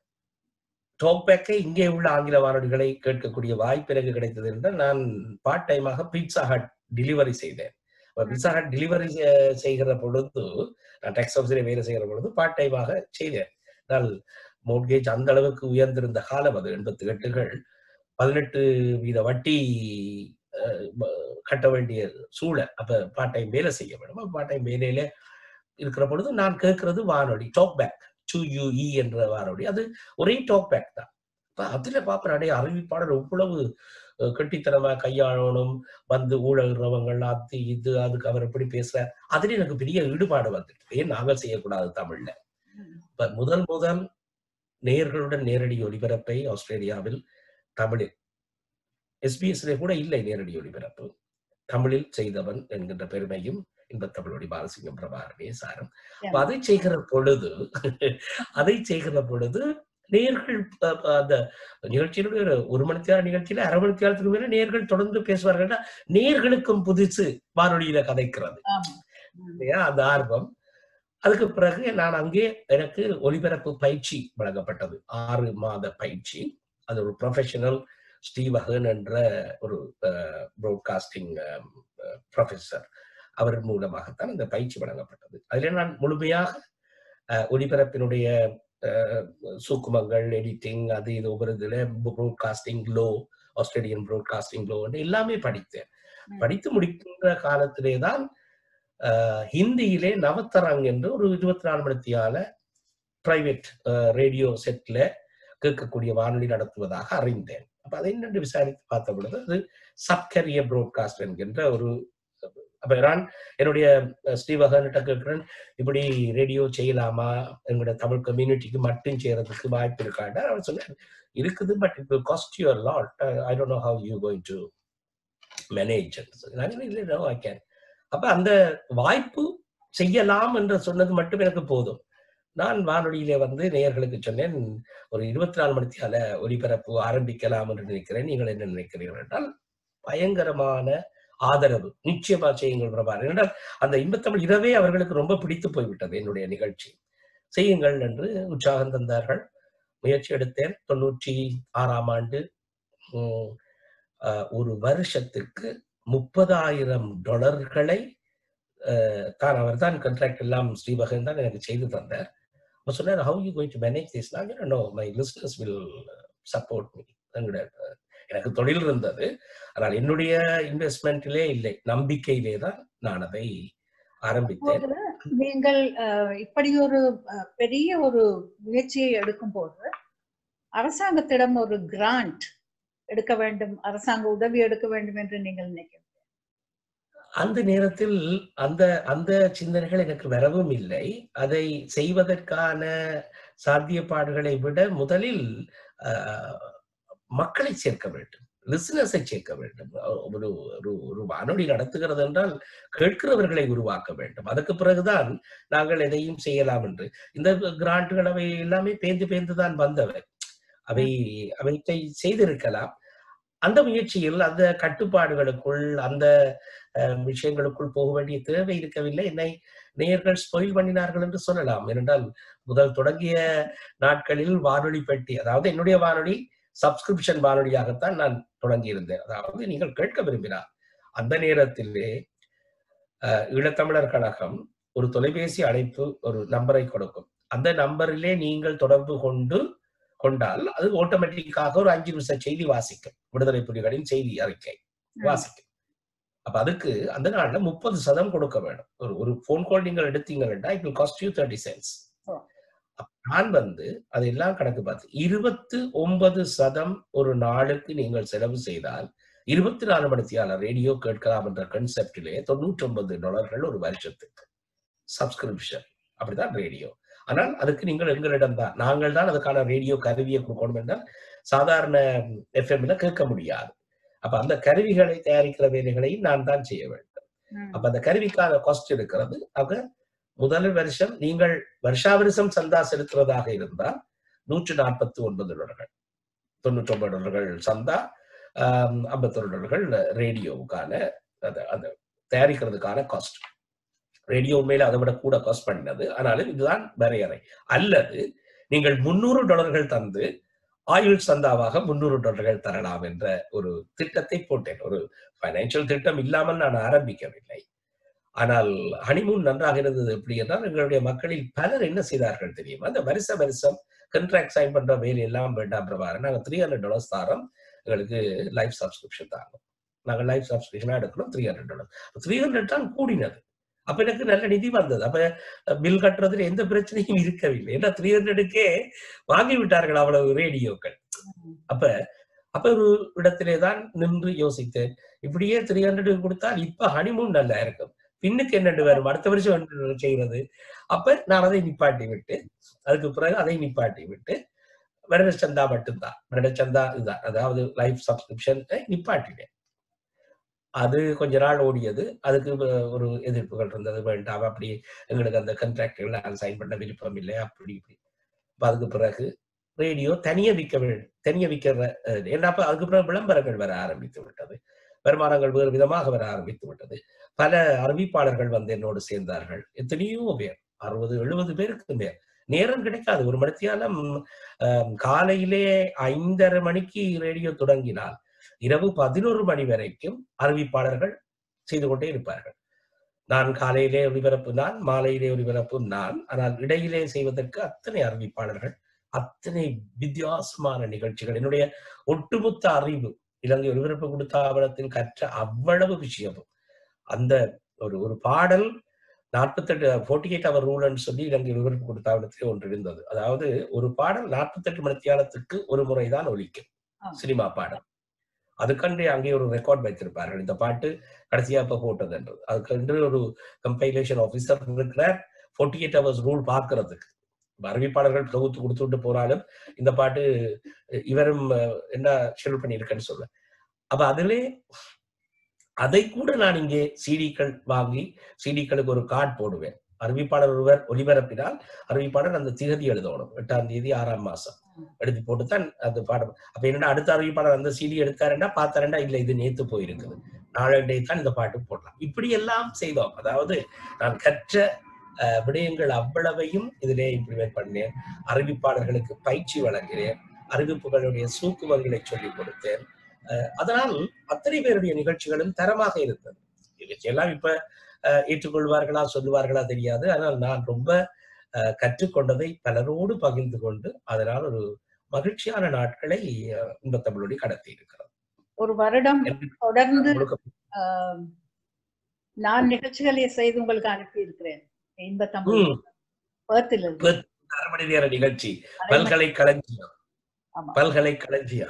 S2: டாக் பேக்கை இங்கே உள்ள ஆங்கில வானொலிகளை கேட்கக்கூடிய வாய்ப்பு எனக்கு கிடைத்தது என்றால் நான் பார்ட் டைமாக பீட்சா ஹட் டெலிவரி செய்தேன் பீட்சா ஹட் டெலிவரி செய்கிற பொழுது நான் டெக்ஸ் ஹவுஸிலே வேலை செய்கிற பொழுது பார்ட் டைமாக செய்தேன் ஆனால் மோட்கேஜ் அந்த அளவுக்கு உயர்ந்திருந்த காலம் அது எண்பத்தி எட்டுகள் பதினெட்டு வீத வட்டி அஹ், ம- கட்ட வேண்டிய சூழல் அப்ப பார்ட் டைம் வேலை செய்ய வேண்டும் பார்ட் டைம் வேலையில இருக்கிற பொழுது நான் கேட்கறது வானொலி டாக் பேக் டூ யூஇ என்ற வானொலி அது ஒரே டாக் பேக் தான் இப்ப அதுல பாப்பேன் அடைய அறிவிப்பாளர் இவ்வளவு அஹ், கெட்டித்தனமா கையாளணும் வந்து ஊழல்றவங்கள் அது இது அதுக்கு அவர் எப்படி பேசுறார் அதுல எனக்கு பெரிய ஈடுபாடு வந்துட்டு ஏன் நாங்கள் செய்யக்கூடாது தமிழ்ல இப்ப முதல் முதல் நேயர்களுடன் நேரடி ஒலிபரப்பை ஆஸ்திரேலியாவில் தமிழில் எஸ்பிஎஸ்ல கூட இல்லை நேரடி ஒலிபரப்பு தமிழில் செய்தவன் என்கின்ற பெருமையும் இன்பத்தமிழொடி பாலசிங்கம் பிரபாகரனே சாரம் அப்ப அதை செய்கிற பொழுது அதை செய்கிற பொழுது நேர்கள் அஹ், அஹ், அந்த நிகழ்ச்சியினுடைய ஒரு ஒரு மணி நேரம் நிகழ்ச்சியில அரை மணி நேரத்துக்கு மேல நேர்கள் தொடர்ந்து பேசுவார்கள்னா நேர்களுக்கும் புதுசு வானொலியில கதைக்கிறது
S1: ஆமா ம்.
S2: இல்லையா அந்த ஆர்வம் அதுக்கு பிறகு நான் அங்கே எனக்கு ஒலிபரப்பு பயிற்சி வழங்கப்பட்டது ஆறு மாத பயிற்சி அது ஒரு ப்ரொஃபஷனல் ஸ்டீவஹன் என்ற ஒரு ப்ராட்காஸ்டிங் ப்ரொஃபஸர் அவர் மூலமாகத்தான் இந்த பயிற்சி வழங்கப்பட்டது அதில் நான் முழுமையாக அஹ், ஒலிபரப்பினுடைய அஹ், சூக்குமங்கள் எடிட்டிங் அது இது ஒவ்வொரு இதில் broadcasting law Australian broadcasting law எல்லாமே படித்தேன்
S1: ம்.
S2: படித்து முடிக்கின்ற காலத்திலே தான் அஹ், ஹிந்தியிலே நவத்தரங் என்று ஒரு இருபத்தி நாலு மணித்தியால பிரைவேட் ரேடியோ செட்ல கேட்கக்கூடிய வானொலி நடத்துவதாக அறிந்தேன் அப்ப அதை என்னென்று விசாரித்து பார்த்த பொழுது அது சப்கரிய ப்ரோட்காஸ்ட் என்கின்ற ஒரு அப்ப நான் என்னுடைய ஸ்ரீவகன்கிட்ட கேட்கிறேன் இப்படி ரேடியோ செய்யலாமா எங்களோட தமிழ் கம்யூனிட்டிக்கு மட்டும் செய்யறதுக்கு வாய்ப்பு இருக்காண்டா அவன் சொன்னார் இருக்குது but it cost you lot I don't know how you going to manage இல்லை நோ ஐ கேன் அப்ப அந்த வாய்ப்பு செய்யலாம் என்று சொன்னது மட்டும் எனக்கு போதும் நான் வானொலியிலே வந்து நேயர்களுக்கு சொன்னேன் ஒரு இருபத்தி நாலு மணித்தியால ஒலிபரப்பு ஆரம்பிக்கலாம் என்று நினைக்கிறேன் நீங்கள் என்ன நினைக்கிறீர்கள் என்றால் பயங்கரமான ஆதரவு நிச்சயமா செய்யுங்கள் பிரபார் என்றால் அந்த இன்பத்தமிழ் இரவே அவர்களுக்கு ரொம்ப பிடித்து போய்விட்டது என்னுடைய நிகழ்ச்சி செய்யுங்கள் என்று உற்சாகம் தந்தார்கள் முயற்சி எடுத்தேன் தொண்ணூற்றி ஆறாம் ஆண்டு ஒரு வருஷத்துக்கு முப்பதாயிரம் டாலர்களை தான் அவர் தான் கண்ட்ராக்ட் எல்லாம் ஸ்ரீபகன் தான் எனக்கு செய்து தந்தார் அவர் சொன்னார் how you going to manage this நான் no my business will support me எனக்கு தொழில் இருந்தது ஆனால் என்னுடைய இன்வெஸ்ட்மெண்ட்டிலே இல்லை நம்பிக்கையிலே தான் நான் அதை ஆரம்பித்தேன்
S1: நீங்கள் இப்படி ஒரு பெரிய ஒரு முயற்சியை எடுக்கும் போது அரசாங்கத்திடம் ஒரு கிராண்ட் எடுக்க வேண்டும் அரசாங்க உதவி எடுக்க வேண்டும் என்று நீங்கள் நினைக்கிறீங்க
S2: அந்த நேரத்தில் அந்த அந்த சிந்தனைகள் எனக்கு வரவும் இல்லை அதை செய்வதற்கான சாத்தியப்பாடுகளை விட முதலில் மக்களை சேர்க்க வேண்டும் லிசனர்ஸை சேர்க்க வேண்டும் ஒரு ஒரு ஒரு வானொலி நடத்துகிறது என்றால் கேட்கிறவர்களை உருவாக்க வேண்டும் அதுக்கு பிறகுதான் நாங்கள் எதையும் செய்யலாம் என்று இந்த கிராண்டுகள் அவை எல்லாமே பேந்து பேந்து தான் வந்தவை அவை அவற்றை செய்திருக்கலாம் அந்த முயற்சியில் அந்த கட்டுப்பாடுகளுக்குள் அந்த விஷயங்களுக்குள் போக வேண்டிய தேவை இருக்கவில்லை என்னை நேயர்கள் ஸ்பொயில் பண்ணினார்கள் என்று சொல்லலாம் ஏனென்றால் முதல் தொடங்கிய நாட்களில் வானொலி பெட்டி அதாவது என்னுடைய வானொலி சப்ஸ்கிரிப்ஷன் வானொலியாகத்தான் நான் தொடங்கி இருந்தேன் அதாவது நீங்கள் கேட்க விரும்பினார் அந்த நேரத்திலே ஈழத்தமிழர் கழகம் ஒரு தொலைபேசி அழைப்பு ஒரு நம்பரை கொடுக்கும் அந்த நம்பரிலே நீங்கள் தொடர்பு கொண்டு கொண்டால் அது ஆட்டோமேட்டிக்காக ஒரு அஞ்சு நிமிஷம் செய்தி வாசிக்கும் விடுதலை புலிகளின் செய்தி அறிக்கை வாசிக்கும் அப்ப அதுக்கு அந்த நாள்ல முப்பது சதம் கொடுக்க வேண்டும் ஒரு ஒரு போன் கால் நீங்கள் எடுத்தீங்கன்னா it will cost you thirty cents நான் வந்து அதெல்லாம் கணக்கு பார்த்து இருபத்து ஒன்பது சதம் ஒரு நாளுக்கு நீங்கள் செலவு செய்தால் இருபத்தி நாலு மணித்தியால ரேடியோ கேட்கலாம் என்ற கன்செப்டிலே தொண்ணூற்றி ஒன்பது டாலர்கள் ஒரு வருஷத்துக்கு சப்ஸ்கிரிப்ஷன் அப்படிதான் ரேடியோ ஆனால் அதுக்கு நீங்கள் எங்களிடம் தான் நாங்கள் தான் அதுக்கான ரேடியோ கருவியை கொடுக்கணும் என்றால் சாதாரண எஃப்எம்ல கேட்க முடியாது அப்ப அந்த கருவிகளை தயாரிக்கிற வேலைகளையும் நான் தான் செய்ய வேண்டும் அப்ப அந்த கருவிக்கான காஸ்ட் இருக்கிறது ஆக முதல் வருஷம் நீங்கள் வருஷா வருஷம் சந்தா செலுத்துவதாக இருந்தால் நூற்று நாற்பத்தி ஒன்பது டாலர்கள் தொண்ணூற்றி ஒன்பது டாலர்கள் சந்தா ஐம்பத்தொரு டாலர்கள் ரேடியோவுக்கான அந்த தயாரிக்கிறதுக்கான காஸ்ட் ரேடியோ உண்மையில அதை விட கூட காஸ்ட் பண்ணினது ஆனாலும் இதுதான் வரையறை அல்லது நீங்கள் முன்னூறு டாலர்கள் தந்து ஆயுள் சந்தாவாக முன்னூறு டாலர்கள் தரலாம் என்ற ஒரு திட்டத்தை போட்டேன் ஒரு பைனான்சியல் திட்டம் இல்லாமல் நான் ஆரம்பிக்கவில்லை ஆனால் ஹனிமூன் நன்றாக இருந்தது எப்படி என்றால் எங்களுடைய மக்களில் பலர் என்ன செய்தார்கள் தெரியுமா அந்த வருஷ வருஷம் கண்ட்ராக்ட் சைன் பண்ற வேலை எல்லாம் வேண்டாம் பிரபாரம் நாங்கள் த்ரீ ஹண்ட்ரட் டாலர்ஸ் தாரோம் எங்களுக்கு லைஃப் சப்ஸ்கிரிப்ஷன் தாங்க நாங்கள் லைஃப் சப்ஸ்கிரிப்ஷனாக எடுக்கணும் three hundred dollar three hundred தான் கூடினது அப்ப எனக்கு நல்ல நிதி வந்தது அப்ப பில் கட்டுறதுல எந்த பிரச்சனையும் இருக்கவில்லை ஏன்னா த்ரீ ஹண்ட்ரடுக்கே வாங்கி விட்டார்கள் அவ்வளவு ரேடியோக்கள் அப்ப அப்ப ஒரு இடத்திலே தான் நின்று யோசித்தேன் இப்படியே த்ரீ ஹண்ட்ரட் கொடுத்தால் இப்ப ஹனிமூன் நல்லா இருக்கும் பின்னுக்கு என்னென்று வரும் அடுத்த வருஷம் செய்யறது அப்ப நான் அதை நிப்பாட்டி விட்டு அதுக்கு பிறகு அதை நிப்பாட்டி விட்டு வருடச்சந்தா மட்டும்தான் வருடச்சந்தா இதுதான் அதாவது லைஃப் சப்ஸ்கிரிப்ஷன் நிப்பாட்டினேன் அது கொஞ்ச நாள் ஓடியது அதுக்கு ஒரு எதிர்ப்புகள் இருந்தது வேண்டாம் அப்படி எங்களுக்கு அந்த கண்ட்ராக்டுகள் சைன் பண்ண விருப்பம் இல்லை அப்படி இப்படி அதுக்கு பிறகு ரேடியோ தனிய விற்க வேண்டும் தனிய விற்கிற ஏன்னா அப்ப அதுக்கு பிறகு விளம்பரங்கள் வர ஆரம்பித்து விட்டது வருமானங்கள் வேறு விதமாக வர ஆரம்பித்து விட்டது பல அறிவிப்பாளர்கள் வந்து என்னோடு சேர்ந்தார்கள் எத்தனையோ பேர் அறுபது எழுபது பேருக்கு மேல் நேரம் கிடைக்காது ஒரு மணித்தியாலம் காலையிலே ஐந்தரை மணிக்கு ரேடியோ தொடங்கினால் இரவு பதினோரு மணி வரைக்கும் அறிவிப்பாளர்கள் செய்து கொண்டே இருப்பார்கள் நான் காலையிலே ஒளிபரப்பு நான் மாலையிலே ஒளிபரப்பு நான் ஆனால் இடையிலே செய்வதற்கு அத்தனை அறிவிப்பாளர்கள் அத்தனை வித்தியாசமான நிகழ்ச்சிகள் என்னுடைய ஒட்டுமொத்த அறிவு இலங்கை ஒலிபரப்பு கொடுத்த ஆவணத்தில் கற்ற அவ்வளவு விஷயமும் அந்த ஒரு ஒரு பாடல் நாற்பத்தெட்டு ஃபோர்ட்டி எயிட் அவர் ரூல்னு சொல்லி இலங்கை விவரிப்பு கொடுத்தாவிடத்திலே ஒன்று இருந்தது அதாவது ஒரு பாடல் நாற்பத்தெட்டு மணித்தியாலத்துக்கு ஒரு முறைதான் ஒலிக்கும்
S1: ஆமா.
S2: சினிமா பாடல் அதுக்கன்று அங்கே ஒரு ரெக்கார்ட் வைத்திருப்பார்கள் இந்த பாட்டு கடைசியா இப்ப போட்டதுன்றது அதுக்கென்று ஒரு கம்பைலேஷன் ஆஃபீஸர் இருக்கிறார் ஃபோர்ட்டி எயிட் ஹவர்ஸ் ரூல் பார்க்கறதுக்கு இப்ப அறிவிப்பாளர்கள் தொகுத்து கொடுத்துட்டு போனாலும் இந்த பாட்டு இவரும் அஹ், என்ன ஷெடியூல் பண்ணியிருக்கேன்னு சொல்ல அப்ப அதிலே அதை கூட நான் இங்கே சிடிக்கள் வாங்கி சிடிக்களுக்கு ஒரு கார்டு போடுவேன் அறிவிப்பாளர் ஒருவர் ஒலிபரப்பினால் அறிவிப்பாளர் அந்த திகதி எழுதணும் எட்டாம் தேதி ஆறாம் மாசம் எழுதி போட்டுத்தான் அந்த பாடம் அப்ப என்னடா அடுத்த அறிவிப்பாளர் அந்த சிடி எடுத்தாருன்னா பார்த்தாருண்டா இல்ல இது நேத்து போயிருக்குது நாளண்டே தான் இந்த பாட்டு போடலாம் இப்படி எல்லாம் செய்தோம் அதாவது நான் கற்ற அஹ், விடயங்கள் அவ்வளவையும் இதிலே இம்ப்ளிமெண்ட் பண்ணேன் அறிவிப்பாளர்களுக்கு பயிற்சி வழங்கினேன் அறிவிப்புகளுடைய சூக்குமங்களை சொல்லிக் கொடுத்தேன் அஹ், அதனால் அத்தனை பேருடைய நிகழ்ச்சிகளும் தரமாக இருந்தது இவற்றையெல்லாம் இப்ப அஹ், ஏற்றுக்கொள்வார்களா சொல்லுவார்களா தெரியாது ஆனால் நான் ரொம்ப அஹ், கற்றுக்கொண்டதை பலரோடு பகிர்ந்து கொண்டு அதனால் ஒரு மகிழ்ச்சியான நாட்களை அஹ், இன்பத் தமிழொலி கடத்தி இருக்கிறது
S1: ஒரு வருடம்
S2: எனக்கு
S1: தொடர்ந்து
S2: முழுக்க
S1: ஆஹ், நான் நிகழ்ச்சிகளை செய்து உங்களுக்கு அனுப்பி இருக்கிறேன் இன்ப தமிழ்
S2: ம்,
S1: பேர்த்தில் இருந்து
S2: அரை மணி நேர நிகழ்ச்சி
S1: அதே மாதிரி-
S2: பல்கலைக்களஞ்சியம்
S1: ஆமா.
S2: பல்கலைக்களஞ்சியம்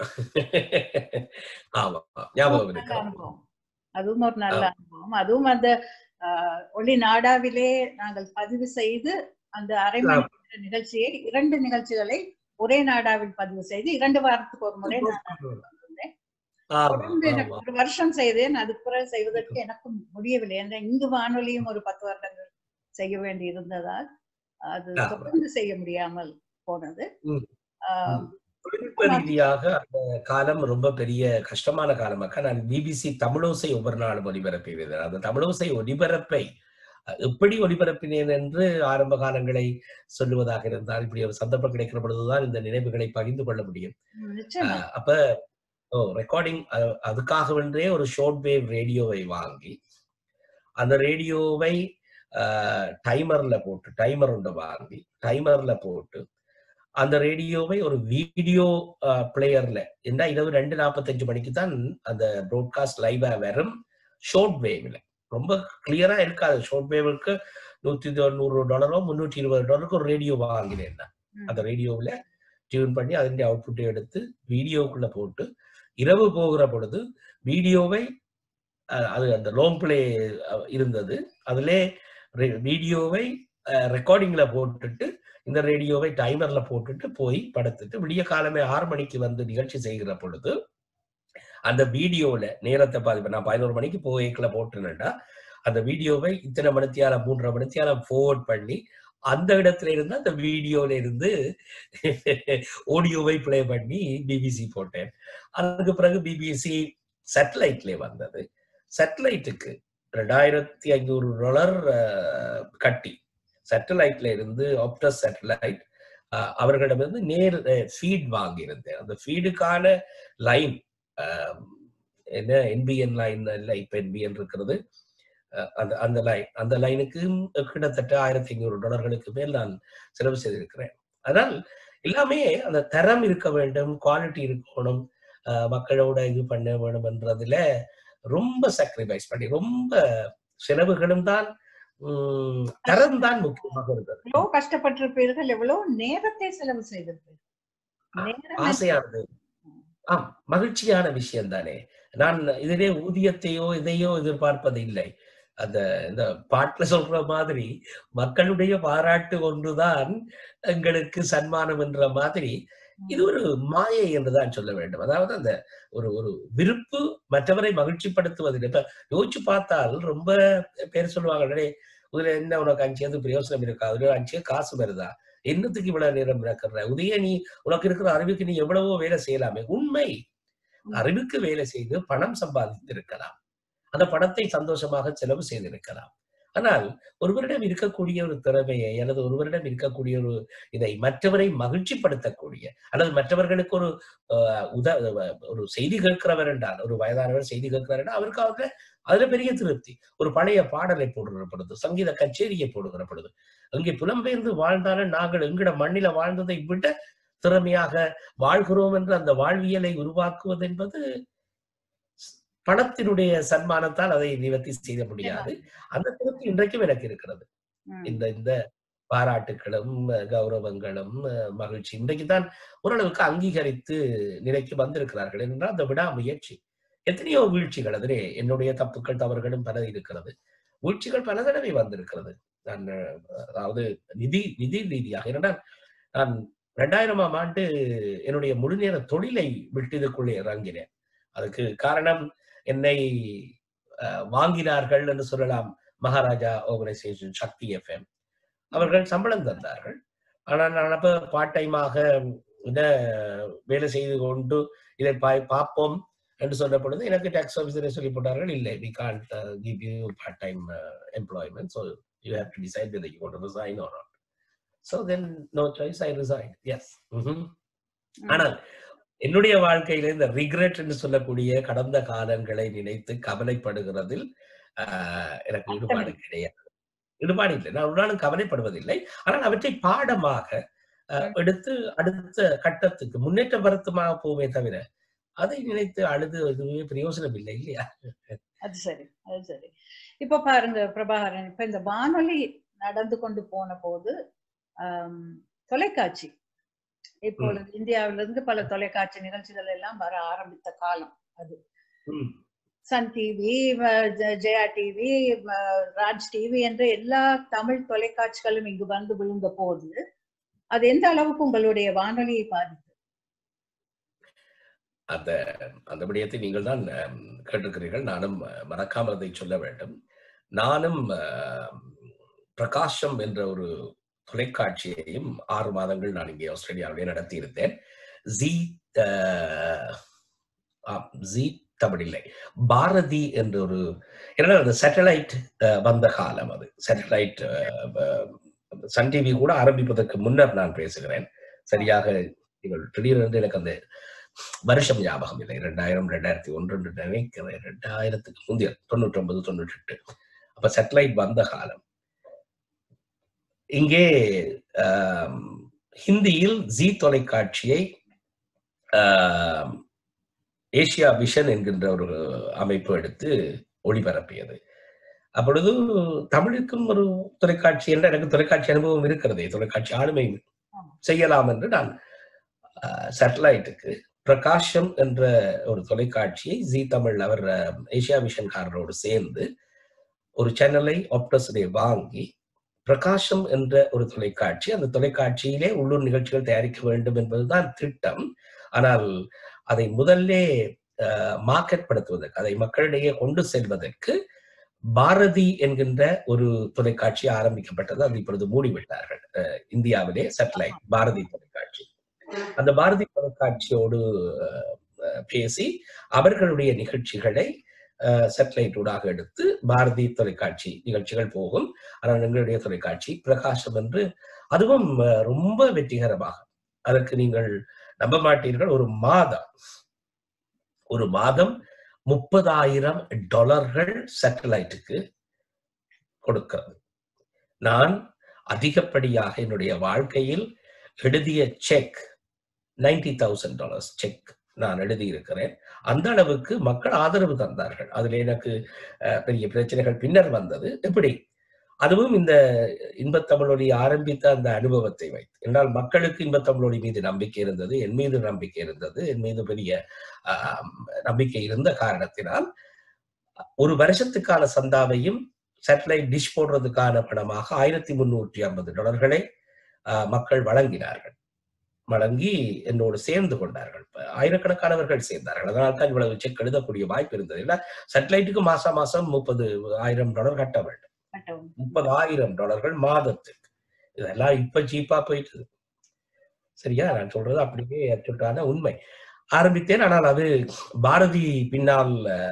S2: ஆமா ஞாபகம்
S1: நல்ல
S2: இருக்கு
S1: அனுபவம் அதுவும் ஒரு நல்ல அனுபவம் அதுவும் அந்த ஆஹ், ஒளி நாடாவிலே நாங்கள் பதிவு செய்து அந்த அரை மணி நேர நிகழ்ச்சியை இரண்டு நிகழ்ச்சிகளை ஒரே நாடாவில் பதிவு செய்து இரண்டு வாரத்துக்கு ஒரு முறை நான் வந்திருந்தேன்.
S2: ஆமா
S1: தொடர்ந்து எனக்கு
S2: ஆமா
S1: ஒரு வருஷம் செய்தேன் அதுக்கு பிறகு செய்வதற்கு எனக்கும் முடியவில்லை என்ற இங்கு வானொலியும் ஒரு பத்து வருடங்கள் செய்ய வேண்டி இருந்ததால் அது
S2: ஆமா.
S1: தொடர்ந்து செய்ய முடியாமல் போனது
S2: ம்.
S1: ஆஹ்,
S2: தொழில்நுட்ப ரீதியாக அந்த காலம் ரொம்ப பெரிய கஷ்டமான காலமாக்கா நான் பிபிசி தமிழோசை ஒவ்வொரு நாளும் ஒலிபரப்பியது அந்த தமிழோசை ஒலிபரப்பை அஹ், எப்படி ஒலிபரப்பினேன் என்று ஆரம்ப காலங்களை சொல்லுவதாக இருந்தால் இப்படி ஒரு சந்தர்ப்பம் கிடைக்கிற பொழுதுதான் இந்த நினைவுகளை பகிர்ந்து கொள்ள முடியும்
S1: நிச்சயமா
S2: அஹ், அப்ப ஓ ரெக்கார்டிங் அதுக்காக வென்றே ஒரு ஷார்ட் வேவ் ரேடியோவை வாங்கி அந்த ரேடியோவை டைமர்ல போட்டு டைமர் ஒன்று வாங்கி டைமர்ல போட்டு அந்த ரேடியோவை ஒரு வீடியோ பிளேயர்ல என்ன இரவு ரெண்டு நாற்பத்தஞ்சு மணிக்கு தான் அந்த ப்ராட்காஸ்ட் லைவா வரும் ஷார்ட் வேவ்ல ரொம்ப கிளியரா இருக்காது ஷார்ட் வேவுக்கு நூத்தி தொண்ணூறு டாலரோ முன்னூற்றி இருபது டாலருக்கு ஒரு ரேடியோ வாங்கினேன் நான்.
S1: ம்.
S2: அந்த ரேடியோவில் டியூன் பண்ணி அதனுடைய அவுட்புட்டை எடுத்து வீடியோக்குள்ள போட்டு இரவு போகிற பொழுது வீடியோவை அஹ், அது அந்த லோங் பிளே இருந்தது அதிலே வீடியோவை ரெக்கார்டிங்ல போட்டுட்டு இந்த ரேடியோவை டைமர்ல போட்டுட்டு போய் படுத்துட்டு விடிய காலமே ஆறு மணிக்கு வந்து நிகழ்ச்சி செய்கிற பொழுது அந்த வீடியோல நேரத்தை பாதி நான் பதினோரு மணிக்கு போய்க்குள்ள போட்டுனேன்டா அந்த வீடியோவை இத்தனை மணித்தியாலம் மூன்றரை மணித்தியாலம் forward பண்ணி அந்த இடத்துல இருந்து அந்த வீடியோல இருந்து ஆடியோவை ப்ளே பண்ணி பிபிசி போட்டேன் அதுக்கு பிறகு பிபிசி சேட்டலைட்ல வந்தது சேட்டலைட்டுக்கு ரெண்டாயிரத்தி ஐநூறு டாலர் கட்டி சேட்டலைட்ல இருந்து ஆப்டஸ் சேட்டலைட் அவர்களிடமிருந்து நேர் ஃபீட் வாங்கியிருந்தேன் அந்த ஃபீடுக்கான லைன் என்ன என்பிஎன் லைன் இல்லை இப்ப என்பிஎன் இருக்கிறது அஹ் அந்த அந்த லைன் அந்த லைனுக்கு கிட்டத்தட்ட ஆயிரத்தி ஐநூறு டாலர்களுக்கு மேல் நான் செலவு செய்திருக்கிறேன் அதனால் எல்லாமே அந்த தரம் இருக்க வேண்டும் குவாலிட்டி இருக்கணும் அஹ் மக்களோட இது பண்ண வேணும் என்றதுல ரொம்ப சாக்ரிஃபைஸ் பண்ணி ரொம்ப செலவுகளும் தான் உம், தரம் தான் முக்கியமாக இருந்தது
S1: எவ்வளவு கஷ்டப்பட்டிருப்பீர்கள் எவ்வளவு நேரத்தை செலவு செய்திருப்பீர்கள் நேரம்
S2: ஆசையானது ஆம் மகிழ்ச்சியான விஷயம் தானே நான் இதிலே ஊதியத்தையோ இதையோ எதிர்பார்ப்பது இல்லை அந்த இந்த பாட்டுல சொல்ற மாதிரி மக்களுடைய பாராட்டு ஒன்றுதான் எங்களுக்கு சன்மானம் என்ற மாதிரி இது ஒரு மாயை என்றுதான் சொல்ல வேண்டும் அதாவது அந்த ஒரு ஒரு விருப்பு மற்றவரை மகிழ்ச்சிப்படுத்துவதில் இப்ப யோசிச்சு பார்த்தால் ரொம்ப பேர் சொல்லுவாங்க "டேய், இதுல என்ன உனக்கு அஞ்சு பிரயோசனம் இருக்கா அதுல அஞ்சு காசு வருதா என்னத்துக்கு இவ்வளவு நேரம் இருக்கிற உதய நீ உனக்கு இருக்கிற அறிவுக்கு நீ எவ்வளவோ வேலை செய்யலாமே உண்மை அறிவுக்கு வேலை செய்து பணம் சம்பாதித்து இருக்கலாம் அந்த பணத்தை சந்தோஷமாக செலவு செய்திருக்கலாம் ஆனால் ஒருவரிடம் இருக்கக்கூடிய ஒரு திறமையை அல்லது ஒருவரிடம் இருக்கக்கூடிய ஒரு இதை மற்றவரை மகிழ்ச்சிப்படுத்தக்கூடிய அல்லது மற்றவர்களுக்கு ஒரு அஹ், உத ஒரு செய்தி கேட்கிறவர் என்றால் ஒரு வயதானவர் செய்தி கேட்கிறார் என்றால் அவருக்கு அவங்க அதுல பெரிய திருப்தி ஒரு பழைய பாடலை போடுகிற பொழுது சங்கீத கச்சேரியை போடுகிற பொழுது அங்கே புலம்பெயர்ந்து வாழ்ந்தாலும் நாங்கள் எங்கட மண்ணில வாழ்ந்ததை விட திறமையாக வாழ்கிறோம் என்று அந்த வாழ்வியலை உருவாக்குவது என்பது பணத்தினுடைய சன்மானத்தால் அதை நிவர்த்தி செய்ய முடியாது அந்த திருப்தி இன்றைக்கும் எனக்கு இருக்கிறது
S1: ம்.
S2: இந்த இந்த பாராட்டுகளும் அஹ், கௌரவங்களும் அஹ், மகிழ்ச்சி இன்றைக்கு தான் ஓரளவுக்கு அங்கீகரித்து நிலைக்கு வந்திருக்கிறார்கள் என்றால் அந்த விடாமுயற்சி எத்தனையோ வீழ்ச்சிகள் அதிலே என்னுடைய தப்புக்கள் தவறுகளும் பல இருக்கிறது வீழ்ச்சிகள் பல தடவை வந்திருக்கிறது நான் அஹ், அதாவது நிதி நிதி ரீதியாக ஏனென்றால் நான் ரெண்டாயிரமாம் ஆண்டு என்னுடைய முழுநேர தொழிலை விட்டு இதுக்குள்ளே இறங்கினேன் அதுக்கு காரணம் என்னை அஹ், வாங்கினார்கள் என்று சொல்லலாம் மகாராஜா ஆர்கனைசேஷன் சக்தி எஃப்எம் அவர்கள் சம்பளம் தந்தார்கள் ஆனால் நான் அப்ப பார்ட் டைமாக இத வேலை செய்து கொண்டு இதை பா- பார்ப்போம் என்று சொன்ன பொழுது எனக்கு டாக்ஸ் ஆஃபீஸரை சொல்லி போட்டார்கள் இல்லை we can't give you part time employment so you have to decide whether you want to resign or not so then no choice i resigned yes Mhm.
S1: ம்.
S2: ஆனால் என்னுடைய வாழ்க்கையில இந்த ரிக்ரெட் என்று சொல்லக்கூடிய கடந்த காலங்களை நினைத்து கவலைப்படுகிறதில் ஆஹ், எனக்கு ஈடுபாடு கிடையாது ஈடுபாடு இல்லை நான் ஒரு நாளும் கவலைப்படுவதில்லை ஆனால் அவற்றை பாடமாக ஆஹ், எடுத்து அடுத்த கட்டத்துக்கு முன்னேற்றம் வருத்தமாக போவே தவிர அதை நினைத்து அழுது எதுவுமே பிரயோசனம் இல்லை இல்லையா
S1: அது சரி அது சரி இப்ப பாருங்க பிரபாகரன் இப்ப இந்த வானொலி நடந்து கொண்டு போன போது ஆம், தொலைக்காட்சி இப்பொழுது இந்தியாவிலிருந்து பல தொலைக்காட்சி நிகழ்ச்சிகள் எல்லாம் வர ஆரம்பித்த காலம்
S2: ம்.
S1: Sun TV Jaya TV Raj TV என்ற எல்லா தமிழ் தொலைக்காட்சிகளும் இங்கு வந்து விழுந்த போது அது எந்த அளவுக்கு உங்களுடைய வானொலியை பாதித்தது
S2: அந்த அந்த விடயத்தை நீங்கள் தான் ஆம், கேட்டிருக்கிறீர்கள் நானும் அஹ், மறக்காமல் அதை சொல்ல வேண்டும் நானும் ஆம், பிரகாஷம் என்ற ஒரு தொலைக்காட்சியையும் ஆறு மாதங்கள் நான் இங்கே ஆஸ்திரேலியாவிலே நடத்தியிருந்தேன் ஜி அஹ், ஆம், ஜி தமிழ் இல்லை பாரதி என்ற ஒரு ஏன்னா அந்த சேட்டலைட் வந்த காலம் அது சேட்டலைட் சன் டிவி கூட ஆரம்பிப்பதற்கு முன்னர் நான் பேசுகிறேன் சரியாக நீங்கள் திடீரென்று எனக்கு அந்த வருஷம் ஞாபகம் இல்லை ரெண்டாயிரம் ரெண்டாயிரத்தி ஒன்று என்று நினைக்கிறேன் ரெண்டாயிரத்துக்கு முந்தைய தொண்ணூற்றி ஒன்பது தொண்ணூற்றி எட்டு அப்ப சேட்டலைட் வந்த காலம் இங்கே ஆம், ஹிந்தியில் ஜி தொலைக்காட்சியை ஆம், ஏசியா விஷன் என்கின்ற ஒரு அமைப்பு எடுத்து ஒளிபரப்பியது அப்பொழுது தமிழுக்கும் ஒரு தொலைக்காட்சி என்ற எனக்கு தொலைக்காட்சி அனுபவம் இருக்கிறதே தொலைக்காட்சி ஆளுமை செய்யலாம் என்று நான் சேட்டலைட்டுக்கு பிரகாஷம் என்ற ஒரு தொலைக்காட்சியை ஜி தமிழ் அவர் அஹ், ஏசியா விஷன்காரரோடு சேர்ந்து ஒரு சேனலை ஆப்டஸிலே வாங்கி பிரகாஷம் என்ற ஒரு தொலைக்காட்சி அந்த தொலைக்காட்சியிலே உள்ளூர் நிகழ்ச்சிகள் தயாரிக்க வேண்டும் என்பதுதான் திட்டம் ஆனால் அதை முதல்லே மார்க்கெட் படுத்துவதற்கு அதை மக்களிடையே கொண்டு செல்வதற்கு பாரதி என்கின்ற ஒரு தொலைக்காட்சி ஆரம்பிக்கப்பட்டது அது இப்பொழுது மூடிவிட்டார்கள் அஹ், இந்தியாவிலே சேட்டலைட் பாரதி தொலைக்காட்சி அந்த பாரதி தொலைக்காட்சியோடு அஹ், அஹ், பேசி அவர்களுடைய நிகழ்ச்சிகளை சேட்டலைட் ஊடாக எடுத்து பாரதி தொலைக்காட்சி நிகழ்ச்சிகள் போகும் ஆனால் எங்களுடைய தொலைக்காட்சி பிரகாசம் என்று அதுவும் அஹ், ரொம்ப வெற்றிகரமாக அதற்கு நீங்கள் நம்ப மாட்டீர்கள் ஒரு மாதம் ஒரு மாதம் முப்பதாயிரம் டாலர்கள் சேட்டலைட்டுக்கு கொடுக்கிறது நான் அதிகப்படியாக என்னுடைய வாழ்க்கையில் எழுதிய cheque ninety thousand dollars cheque நான் எழுதியிருக்கிறேன் அந்த அளவுக்கு மக்கள் ஆதரவு தந்தார்கள் அதுல எனக்கு அஹ், பெரிய பிரச்சனைகள் பின்னர் வந்தது எப்படி அதுவும் இந்த இன்பத்தமிழொலி ஆரம்பித்த அந்த அனுபவத்தை வைத்து என்றால் மக்களுக்கு இன்பத்தமிழொலி மீது நம்பிக்கை இருந்தது என் மீது நம்பிக்கை இருந்தது என் மீது பெரிய ஆம், நம்பிக்கை இருந்த காரணத்தினால் ஒரு வருஷத்துக்கான சந்தாவையும் சேட்டலைட் டிஷ் போடுறதுக்கான பணமாக ஆயிரத்தி முன்னூற்றி ஐம்பது டாலர்களை ஆஹ், மக்கள் வழங்கினார்கள் வழங்கி என்னோடு சேர்ந்து கொண்டார்கள் இப்ப ஆயிரக்கணக்கானவர்கள் சேர்ந்தார்கள் அதனால் தான் இவ்வளவு செக் எழுதக்கூடிய வாய்ப்பு இருந்தது இல்லை சேட்டலைட்டுக்கு மாசம் மாசம் முப்பது ஆயிரம் டாலர் கட்ட வேண்டும்
S1: கட்டவும்.
S2: முப்பதாயிரம் டாலர்கள் மாதத்துக்கு இதெல்லாம் இப்ப சீப்பா போயிட்டு சரியா நான் சொல்றது அப்படியே ஏற்றுட்டான உண்மை ஆரம்பித்தேன் ஆனால் அது பாரதி பின்னால்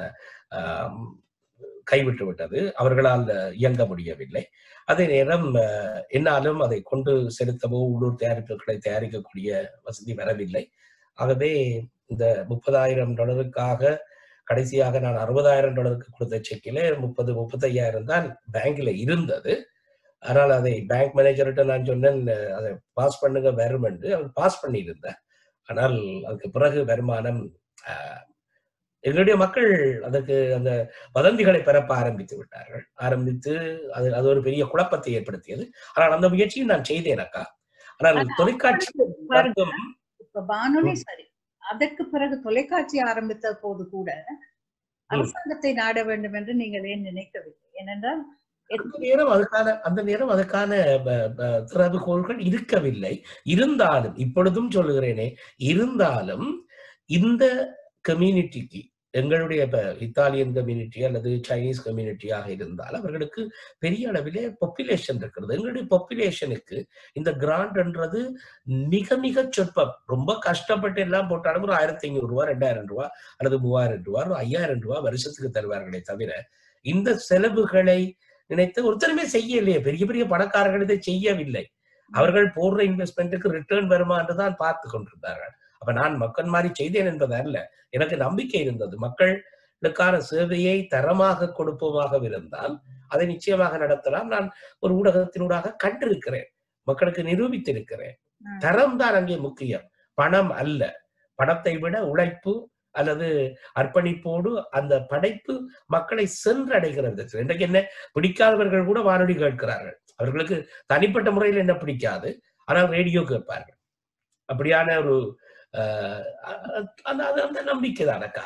S2: ஆம், கைவிட்டு விட்டது அவர்களால் இயங்க முடியவில்லை அதே நேரம் அஹ், என்னாலும் அதை கொண்டு செலுத்தவோ உள்ளூர் தயாரிப்புகளை தயாரிக்கக்கூடிய வசதி வரவில்லை ஆகவே இந்த முப்பதாயிரம் டாலருக்காக கடைசியாக நான் அறுபதாயிரம் டாலருக்கு கொடுத்த செக்கில முப்பது முப்பத்தையாயிரம் தான் பேங்க்ல இருந்தது ஆனால் அதை பேங்க் மேனேஜர்கிட்ட நான் சொன்னேன் அஹ், அதை பாஸ் பண்ணுங்க வருமென்று அவர் பாஸ் பண்ணியிருந்தார் ஆனால் அதுக்கு பிறகு வருமானம் அஹ், எங்களுடைய மக்கள் அதற்கு அந்த வதந்திகளை பரப்ப ஆரம்பித்து விட்டார்கள் ஆரம்பித்து அது அது ஒரு பெரிய குழப்பத்தை ஏற்படுத்தியது ஆனால் அந்த முயற்சியும் நான் செய்தேன் அக்கா ஆனால்
S1: ஆனா,
S2: தொலைக்காட்சி
S1: பாருங்க,
S2: தத்துவம்
S1: இப்ப வானொலி சரி அதற்கு பிறகு தொலைக்காட்சி ஆரம்பித்த போது கூட அரசாங்கத்தை நாட வேண்டும் என்று நீங்கள் ஏன் நினைக்கவில்லை ஏனென்றால்
S2: அந்த நேரம் அதுக்கான அந்த நேரம் அதுக்கான ப- ப- திறவுகோள்கள் இருக்கவில்லை இருந்தாலும் இப்பொழுதும் சொல்லுகிறேனே இருந்தாலும் இந்த கம்யூனிட்டிக்கு எங்களுடைய இப்ப இத்தாலியன் கம்யூனிட்டி அல்லது சைனீஸ் கம்யூனிட்டியாக இருந்தால் அவர்களுக்கு பெரிய அளவிலே பாப்புலேஷன் இருக்கிறது எங்களுடைய பாப்புலேஷனுக்கு இந்த கிராண்ட்ன்றது மிக மிக சொற்பம் ரொம்ப கஷ்டப்பட்டு எல்லாம் போட்டாலும் ஒரு ஆயிரத்தி ஐநூறு ரூபாய் ரெண்டாயிரம் ரூபாய் அல்லது மூவாயிரம் ரூபாய் ஒரு ஐயாயிரம் ரூபாய் வருஷத்துக்கு தருவார்களே தவிர இந்த செலவுகளை நினைத்து ஒருத்தருமே செய்யலையே பெரிய பெரிய பணக்காரர்கள் இதை செய்யவில்லை அவர்கள் போடுற இன்வெஸ்ட்மெண்ட்டுக்கு ரிட்டர்ன் வருமா என்று தான் பார்த்து கொண்டிருந்தார்கள் அப்ப நான் மக்கள் மாதிரி செய்தேன் என்பது அல்ல எனக்கு நம்பிக்கை இருந்தது மக்களுக்கான சேவையை தரமாக கொடுப்போமாக இருந்தால் அதை நிச்சயமாக நடத்தலாம் நான் ஒரு ஊடகத்தினூடாக கண்டிருக்கிறேன் மக்களுக்கு நிரூபித்திருக்கிறேன்
S1: ம்.
S2: தரம் தான் அங்கே முக்கியம் பணம் அல்ல பணத்தை விட உழைப்பு அல்லது அர்ப்பணிப்போடு அந்த படைப்பு மக்களை சென்றடைகிறது இன்றைக்கு என்ன பிடிக்காதவர்கள் கூட வானொலி கேட்கிறார்கள் அவர்களுக்கு தனிப்பட்ட முறையில் என்ன பிடிக்காது ஆனால் ரேடியோ கேட்பார்கள் அப்படியான ஒரு ஆஹ், அந்த அந்த- அந்த நம்பிக்கை தானக்கா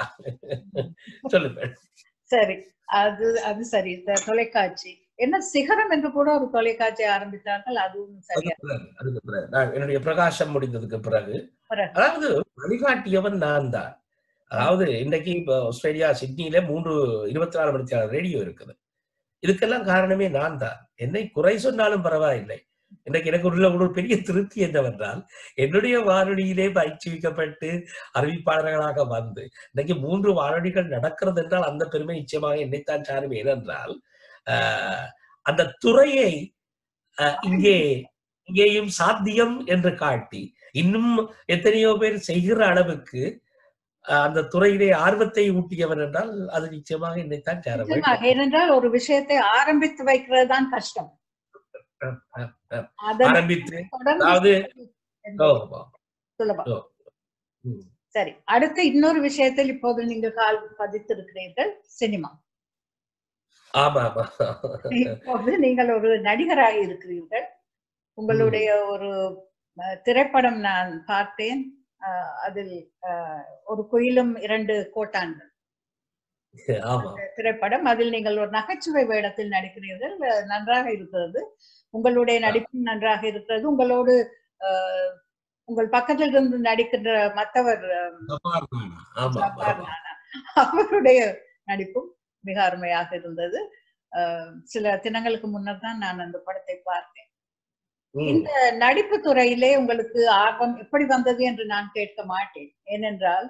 S2: சொல்லுங்கள்
S1: சரி அது அது சரி இந்த தொலைக்காட்சி என்ன சிகரம் என்று கூட ஒரு தொலைக்காட்சி ஆரம்பித்தார்கள் அதுவும் சரியா
S2: அதுக்கு பிறகு, அதுக்கு பிறகு நான் என்னுடைய பிரகாசம் முடிந்ததுக்கு பிறகு
S1: பிறகு.
S2: அதாவது வழிகாட்டியவன் நான் தான் அதாவது இன்னைக்கு இப்போ ஆஸ்திரேலியா சிட்னியில மூன்று இருபத்தி நாலு மணி நேரம் ரேடியோ இருக்குது இதுக்கெல்லாம் காரணமே நான் தான் என்னை குறை சொன்னாலும் பரவாயில்லை இன்னைக்கு எனக்கு உள்ள ஒரு பெரிய திருப்தி என்னவென்றால் என்னுடைய வானொலியிலே பயிற்சிவிக்கப்பட்டு அறிவிப்பாளர்களாக வந்து இன்னைக்கு மூன்று வானொலிகள் நடக்கிறது என்றால் அந்த பெருமை நிச்சயமாக என்னைத்தான் சாரும் ஏனென்றால் ஆஹ், அந்த துறையை ஆஹ், இங்கே இங்கேயும் சாத்தியம் என்று காட்டி இன்னும் எத்தனையோ பேர் செய்கிற அளவுக்கு ஆஹ், அந்த துறையிலே ஆர்வத்தை ஊட்டியவர் என்றால் அது நிச்சயமாக என்னைத்தான் சேர வேண்டும்
S1: நிச்சயமாக. ஏனென்றால் ஒரு விஷயத்தை ஆரம்பித்து வைக்கிறது தான் கஷ்டம் அதை
S2: ஆரம்பித்து
S1: தொடர்ந்து
S2: அதாவது ஓ, ஓ,
S1: சுலபம்
S2: ஓ. ம்.
S1: சரி அடுத்து இன்னொரு விஷயத்தில் இப்போது நீங்கள் கால் பதித்திருக்கிறீர்கள் சினிமா
S2: ஆமா ஆமா
S1: இப்போது நீங்கள் ஒரு நடிகராக இருக்கிறீர்கள் உங்களுடைய ஒரு அஹ், திரைப்படம் நான் பார்த்தேன் அஹ், அதில் அஹ், ஒரு குயிலும் இரண்டு கோட்டான்கள்
S2: ஆமா
S1: திரைப்படம் அதில் நீங்கள் ஒரு நகைச்சுவை வேடத்தில் நடிக்கிறீர்கள் அஹ், நன்றாக இருக்கிறது உங்களுடைய நடிப்பும் நன்றாக இருக்கிறது உங்களோடு அஹ், உங்கள் பக்கத்தில் இருந்து நடிக்கின்ற மற்றவர் அஹ்,
S2: ஜப்பான் ஆமா
S1: ஜப்பான்
S2: ஆமா
S1: நானா. அவருடைய நடிப்பும் மிக அருமையாக இருந்தது அஹ், சில தினங்களுக்கு முன்னர் தான் நான் அந்த படத்தை பார்த்தேன்
S2: ம்.
S1: இந்த நடிப்பு துறையிலே உங்களுக்கு ஆர்வம் எப்படி வந்தது என்று நான் கேட்க மாட்டேன் ஏனென்றால்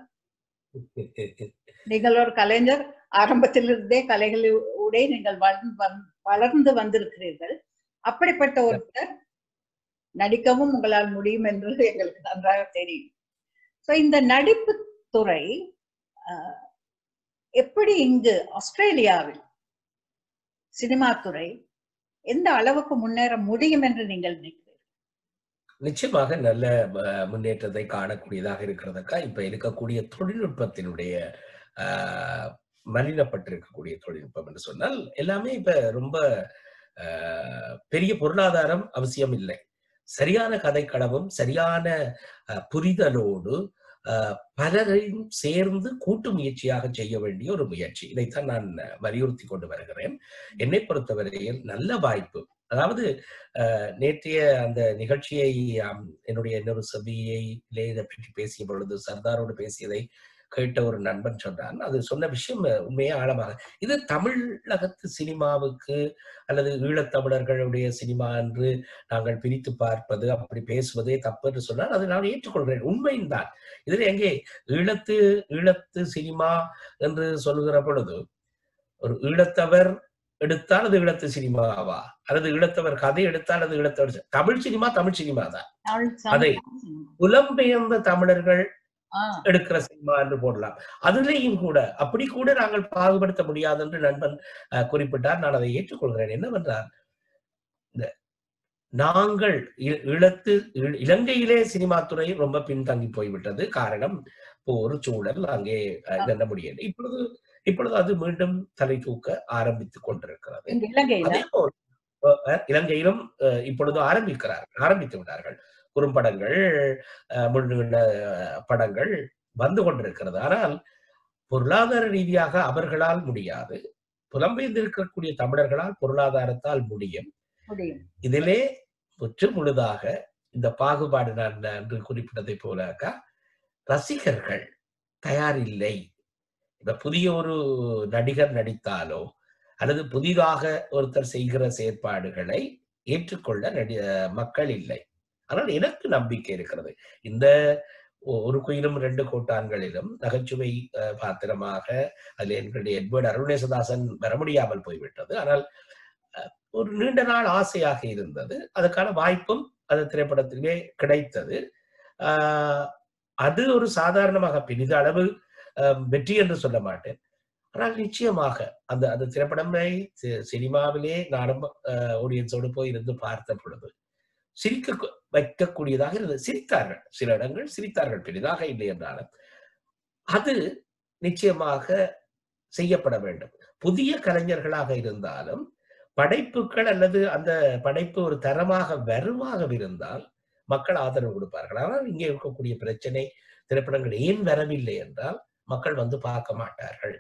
S1: நீங்கள் ஒரு கலைஞர் ஆரம்பத்திலிருந்தே கலைகளோட நீங்கள் வளர்ந்து வந்- வளர்ந்து வந்திருக்கிறீர்கள் அப்படிப்பட்ட ஒருத்தர் நடிக்கவும் உங்களால் முடியும் என்று எங்களுக்கு நன்றாக தெரியும் சோ இந்த நடிப்பு துறை அஹ், எப்படி இங்கு ஆஸ்திரேலியாவில் சினிமா துறை எந்த அளவுக்கு முன்னேற முடியும் என்று நீங்கள் நினைக்கிறீர்கள்
S2: நிச்சயமாக நல்ல அஹ், முன்னேற்றத்தை காணக்கூடியதாக இருக்கிறதுக்கா இப்ப இருக்கக்கூடிய தொழில்நுட்பத்தினுடைய ஆஹ், மலினப்பட்டிருக்கக்கூடிய தொழில்நுட்பம் என்று சொன்னால் எல்லாமே இப்ப ரொம்ப ஆஹ், பெரிய பொருளாதாரம் அவசியம் இல்லை சரியான கதைக்களமும் சரியான அஹ், புரிதலோடு அஹ், பலரையும் சேர்ந்து கூட்டு முயற்சியாக செய்ய வேண்டிய ஒரு முயற்சி இதைத்தான் நான் வலியுறுத்தி கொண்டு வருகிறேன் என்னை பொறுத்தவரையில் நல்ல வாய்ப்பு அதாவது அஹ், நேற்றைய அந்த நிகழ்ச்சியை ஆம், என்னுடைய இன்னொரு சபியிலே இதை பற்றி பேசிய பொழுது சர்தாரோடு பேசியதை கேட்ட ஒரு நண்பன் சொன்னான் அது சொன்ன விஷயம் உண்மையே ஆழமாக இது தமிழகத்து சினிமாவுக்கு அல்லது ஈழத்தமிழர்களுடைய சினிமா என்று நாங்கள் பிரித்து பார்ப்பது அப்படி பேசுவதே தப்பு என்று சொன்னால் அதை நான் ஏற்றுக்கொள்கிறேன் உண்மைதான் இதில் எங்கே ஈழத்து ஈழத்து சினிமா என்று சொல்லுகிற பொழுது ஒரு ஈழத்தவர் எடுத்தால் அது ஈழத்து சினிமாவா அல்லது ஈழத்தவர் கதை எடுத்தால் அது ஈழத்தவர் சி- தமிழ் சினிமா தமிழ் சினிமா தான்
S1: தமிழ்
S2: அதை
S1: சமூகம்.
S2: புலம்பெயர்ந்த தமிழர்கள்
S1: ஆ,
S2: எடுக்கிற சினிமா என்று போடலாம் அதுலேயும் கூட அப்படி கூட நாங்கள் பாகுபடுத்த முடியாது என்று நண்பன் அஹ், குறிப்பிட்டார் நான் அதை ஏற்றுக்கொள்கிறேன் என்னவென்றால் இந்த நாங்கள் இ- ஈழத்து இ- இலங்கையிலே சினிமா துறை ரொம்ப பின்தங்கி போய்விட்டது காரணம் இப்போ ஒரு சூழல் அங்கே அஹ், என்ன முடியல இப்பொழுது இப்பொழுது அது மீண்டும் தலை தூக்க ஆரம்பித்துக் கொண்டிருக்கிறது
S1: இந்த இலங்கையில
S2: அதே போல் அஹ், அஹ், இலங்கையிலும் அஹ், இப்பொழுது ஆரம்பிக்கிறார்கள் ஆரம்பித்து விட்டார்கள் குறும்படங்கள் அஹ், முழுநீள படங்கள் வந்து கொண்டிருக்கிறது ஆனால் பொருளாதார ரீதியாக அவர்களால் முடியாது புலம்பெயர்ந்திருக்கக்கூடிய தமிழர்களால் பொருளாதாரத்தால் முடியும்
S1: முடியும்
S2: இதிலே முற்று முழுதாக இந்த பாகுபாடு நான் அன்று குறிப்பிட்டதை போலக்கா ரசிகர்கள் தயாரில்லை இப்ப புதிய ஒரு நடிகர் நடித்தாலோ அல்லது புதிதாக ஒருத்தர் செய்கிற செயற்பாடுகளை ஏற்றுக்கொள்ள நடி மக்கள் இல்லை ஆனால் எனக்கு நம்பிக்கை இருக்கிறது இந்த ஒ- ஒரு குயிலும் ரெண்டு கோட்டான்களிலும் நகைச்சுவை அஹ், பாத்திரமாக அதில் எங்களுடைய எட்வர்ட் அருணேசதாசன் வர முடியாமல் போய்விட்டது ஆனால் அஹ், ஒரு நீண்ட நாள் ஆசையாக இருந்தது அதுக்கான வாய்ப்பும் அந்த திரைப்படத்திலே கிடைத்தது ஆஹ், அது ஒரு சாதாரணமாக பெரித அளவு அஹ், வெற்றி என்று சொல்ல மாட்டேன் ஆனால் நிச்சயமாக அந்த அந்த திரைப்படமை சி- சினிமாவிலே நானும் ஆடியன்ஸோடு போய் இருந்து பார்த்த பொழுது சிரிக்க கு- வைக்கக்கூடியதாக இருந்தது சிரித்தார்கள் சில இடங்கள் சிரித்தார்கள் பெரிதாக இல்லை என்றாலும் அது நிச்சயமாக செய்யப்பட வேண்டும் புதிய கலைஞர்களாக இருந்தாலும் படைப்புகள் அல்லது அந்த படைப்பு ஒரு தரமாக வருமாக இருந்தால் மக்கள் ஆதரவு கொடுப்பார்கள் ஆனால் இங்கே இருக்கக்கூடிய பிரச்சனை திரைப்படங்கள் ஏன் வரவில்லை என்றால் மக்கள் வந்து பார்க்க மாட்டார்கள்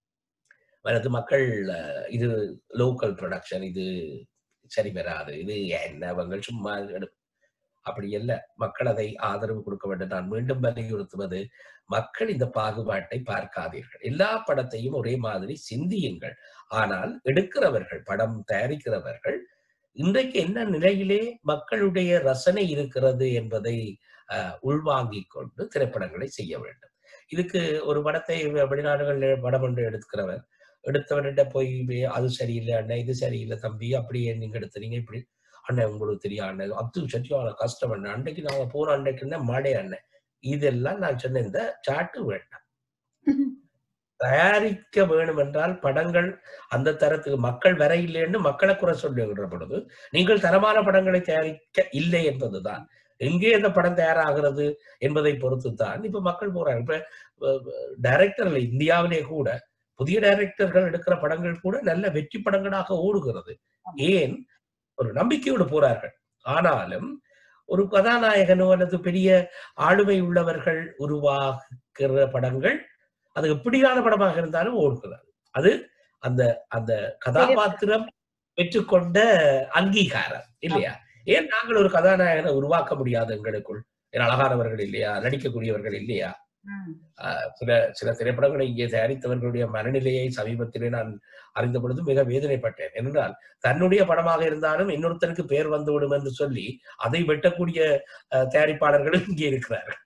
S2: வரது மக்கள் அஹ், இது லோக்கல் ப்ரொடக்ஷன் இது சரி வராது இது என்ன அவங்க சும்மா எடு- அப்படி அல்ல மக்கள் அதை ஆதரவு கொடுக்க வேண்டும் நான் மீண்டும் வலியுறுத்துவது மக்கள் இந்த பாகுபாட்டை பார்க்காதீர்கள் எல்லா படத்தையும் ஒரே மாதிரி சிந்தியுங்கள் ஆனால் எடுக்கிறவர்கள் படம் தயாரிக்கிறவர்கள் இன்றைக்கு என்ன நிலையிலே மக்களுடைய ரசனை இருக்கிறது என்பதை அஹ், உள்வாங்கிக் கொண்டு திரைப்படங்களை செய்ய வேண்டும் இதுக்கு ஒரு படத்தை வெ- வெளிநாடுகளில் படம் ஒன்று எடுக்கிறவர் எடுத்தவர்கிட்ட போய் வே- அது சரியில்லை அண்ணன் இது சரியில்லை தம்பி அப்படியே நீங்க எடுத்துறீங்க இப்படி அண்ணன் உங்களுக்கு தெரியும் அண்ணன் அது சரியான கஷ்டம் அண்ணன் அன்னைக்கு நாங்க போன அன்னைக்குன்னா மழை அண்ணன் இதெல்லாம் நான் சொன்ன இந்த சாட்டு வேண்டாம் தயாரிக்க வேணும் என்றால் படங்கள் அந்த தரத்துக்கு மக்கள் வர இல்லைன்னு மக்களை குறை சொல்லுகிற பொழுது நீங்கள் தரமான படங்களை தயாரிக்க இல்லை என்பதுதான் எங்கே அந்த படம் தயாராகிறது என்பதை பொறுத்து தான் இப்ப மக்கள் போறாங்க இப்ப டைரக்டர்கள் இந்தியாவிலே கூட புதிய டைரக்டர்கள் எடுக்கிற படங்கள் கூட நல்ல வெற்றி படங்களாக ஓடுகிறது ஏன் ஒரு நம்பிக்கையோடு போறார்கள் ஆனாலும் ஒரு கதாநாயகனோ அல்லது பெரிய ஆளுமை உள்ளவர்கள் உருவாக்குற படங்கள் அது எப்படியான படமாக இருந்தாலும் ஓடுகிறது அது அந்த அந்த கதாபாத்திரம் பெற்றுக்கொண்ட அங்கீகாரம் இல்லையா ஏன் நாங்கள் ஒரு கதாநாயகனை உருவாக்க முடியாது எங்களுக்குள் ஏன் அழகானவர்கள் இல்லையா நடிக்கக்கூடியவர்கள் இல்லையா
S1: ம்.
S2: ஆஹ் சில சில திரைப்படங்களை இங்கே தயாரித்தவர்களுடைய மனநிலையை சமீபத்திலே நான் அறிந்த பொழுது மிக வேதனைப்பட்டேன் என்றால் தன்னுடைய படமாக இருந்தாலும் இன்னொருத்தருக்கு பேர் வந்துவிடும் என்று சொல்லி அதை வெட்டக்கூடிய ஆஹ், தயாரிப்பாளர்களும் இங்கே இருக்கிறார்கள்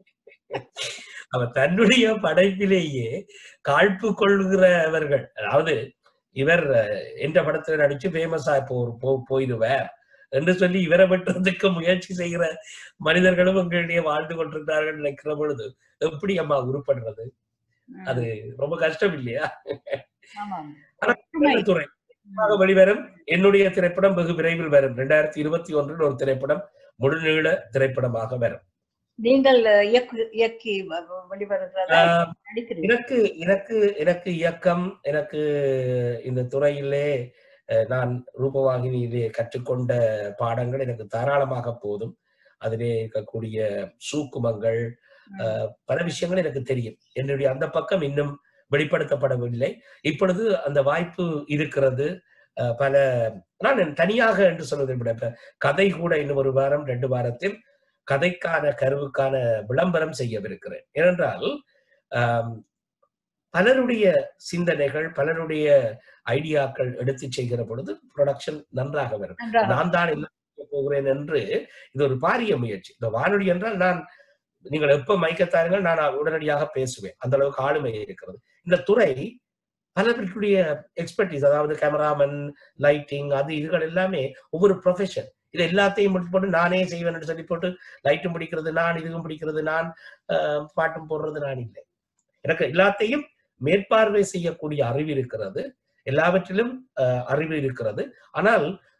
S2: அவர் தன்னுடைய படைப்பிலேயே காழ்ப்பு கொள்கிறவர்கள் அதாவது இவர் அஹ், என்ற படத்துல நடிச்சு ஃபேமஸா போ போ- போயிடுவார் என்று சொல்லி இவரை வெட்டுறதுக்கு முயற்சி செய்கிற மனிதர்களும் எங்களிடையே வாழ்ந்து கொண்டிருக்கிறார்கள் நினைக்கிற பொழுது எப்படி அம்மா உருப்படுறது
S1: ம்.
S2: அது ரொம்ப கஷ்டம் இல்லையா
S1: ஆமாம்.
S2: ஆனா,
S1: ஒற்றுமை.
S2: துறை நிச்சயமாக வெளிவரும் என்னுடைய திரைப்படம் வெகு விரைவில் வரும் ரெண்டாயிரத்தி இருபத்தி ஒன்றில் ஒரு திரைப்படம் முழுநீள திரைப்படமாக வரும்
S1: நீங்கள் இயக்கு இயக்கி வ- வ- வெளிவருகிறதா
S2: ஆஹ்,
S1: நடிக்கிறீங்க
S2: எனக்கு எனக்கு எனக்கு இயக்கம் எனக்கு இந்த துறையிலே அஹ், நான் ரூபவாகினியிலே கற்றுக்கொண்ட பாடங்கள் எனக்கு தாராளமாக போதும் அதிலே இருக்கக்கூடிய சூக்குமங்கள் அஹ், பல விஷயங்கள் எனக்கு தெரியும் என்னுடைய அந்த பக்கம் இன்னும் வெளிப்படுத்தப்படவில்லை இப்பொழுது அந்த வாய்ப்பு இருக்கிறது அஹ், பல நான் தனியாக என்று சொல்வதை விட இப்ப கதை கூட இன்னும் ஒரு வாரம் ரெண்டு வாரத்தில் கதைக்கான கருவுக்கான விளம்பரம் செய்யவிருக்கிறேன் ஏனென்றால் ஆம், பலருடைய சிந்தனைகள் பலருடைய ஐடியாக்கள் எடுத்து செய்கிற பொழுது ப்ரொடக்ஷன் நன்றாக வரும்
S1: நன்றாக.
S2: நான் தான் என்ன செய்ய போகிறேன் என்று இது ஒரு பாரிய முயற்சி இந்த வானொலி என்றால் நான் நீங்கள் எப்ப மைக்கத்தாருங்கள் நான் உடனடியாக பேசுவேன் அந்த அளவுக்கு ஆளுமை இருக்கிறது இந்த துறை பலருடைய எக்ஸ்பர்டீஸ் அதாவது கேமராமேன் லைட்டிங் அது இதுகள் எல்லாமே ஒவ்வொரு ப்ரொஃபஷன் இது எல்லாத்தையும் முடிச்சு போட்டு நானே செய்வேன் சொல்லி போட்டு லைட்டும் பிடிக்கிறது நான் இதுவும் பிடிக்கிறது நான் ஆஹ், பாட்டும் போடுறது நான் இல்லை எனக்கு எல்லாத்தையும் மேற்பார்வை செய்யக்கூடிய அறிவு இருக்கிறது எல்லாவற்றிலும் ஆஹ், அறிவு இருக்கிறது ஆனால்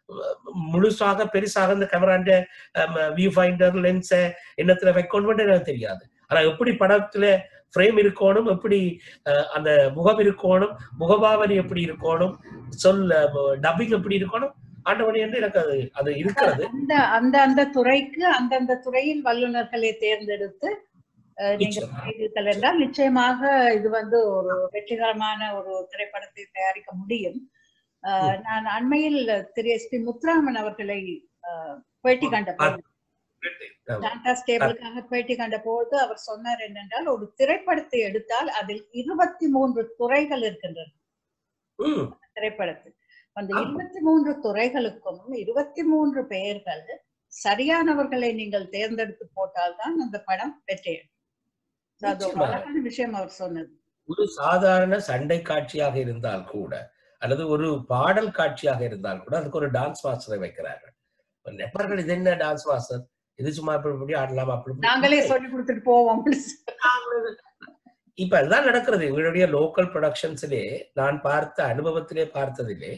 S2: முழுசாக பெருசாக இந்த கேமராண்ட வியூ ஃபைண்டர் லென்ஸை என்னத்துல வைக்கணும் எனக்கு தெரியாது ஆனா எப்படி படத்துல ஃப்ரேம் இருக்கணும் எப்படி அஹ், அந்த முகம் இருக்கணும் முகபாவனை எப்படி இருக்கணும் சொல் டப்பிங் எப்படி இருக்கணும் ஆண்டவனி என்று எனக்கு அது அது இருக்கிறது
S1: அந்த அந்த அந்த துறைக்கு அந்தந்த துறையில் வல்லுநர்களை தேர்ந்தெடுத்து அஹ், நீங்கள்
S2: நிச்சயமா.
S1: செய்தீர்கள் என்றால் நிச்சயமாக இது வந்து ஒரு வெற்றிகரமான ஒரு திரைப்படத்தை தயாரிக்க முடியும் அஹ், நான் அண்மையில் திரு எஸ் பி முத்துராமன் அவர்களை அஹ், பேட்டி கண்ட போது
S2: ஆமா.
S1: டாடா ஸ்டேபிளுக்காக பேட்டி கண்ட போது அவர் சொன்னார் என்னென்றால் ஒரு திரைப்படத்தை எடுத்தால் அதில் இருபத்தி மூன்று துறைகள் இருக்கின்றன
S2: ம்,
S1: திரைப்படத்தில் அந்த
S2: ஆமா.
S1: இருபத்தி மூன்று துறைகளுக்கும் இருபத்தி மூன்று பெயர்கள் சரியானவர்களை நீங்கள் தேர்ந்தெடுத்து போட்டால்தான் அந்த படம் வெற்றி அது ஒரு
S2: நிச்சயமாக.
S1: அழகான விஷயம் அவர் சொன்னது
S2: ஒரு சாதாரண சண்டை காட்சியாக இருந்தால் கூட அல்லது ஒரு பாடல் காட்சியாக இருந்தால் கூட அதுக்கு ஒரு டான்ஸ் மாஸ்டரை வைக்கிறார்கள் இப்ப நெப்பர்கள் இது என்ன டான்ஸ் மாஸ்டர் இது சும்மா இப்படி இப்படி ஆடலாம் அப்படி இப்படி.
S1: நாங்களே சொல்லி கொடுத்துட்டு போவோம்
S2: இப்ப அதுதான் நடக்கிறது எங்களுடைய லோக்கல் ப்ரொடக்ஷன்ஸ்லே நான் பார்த்த அனுபவத்திலே பார்த்ததிலே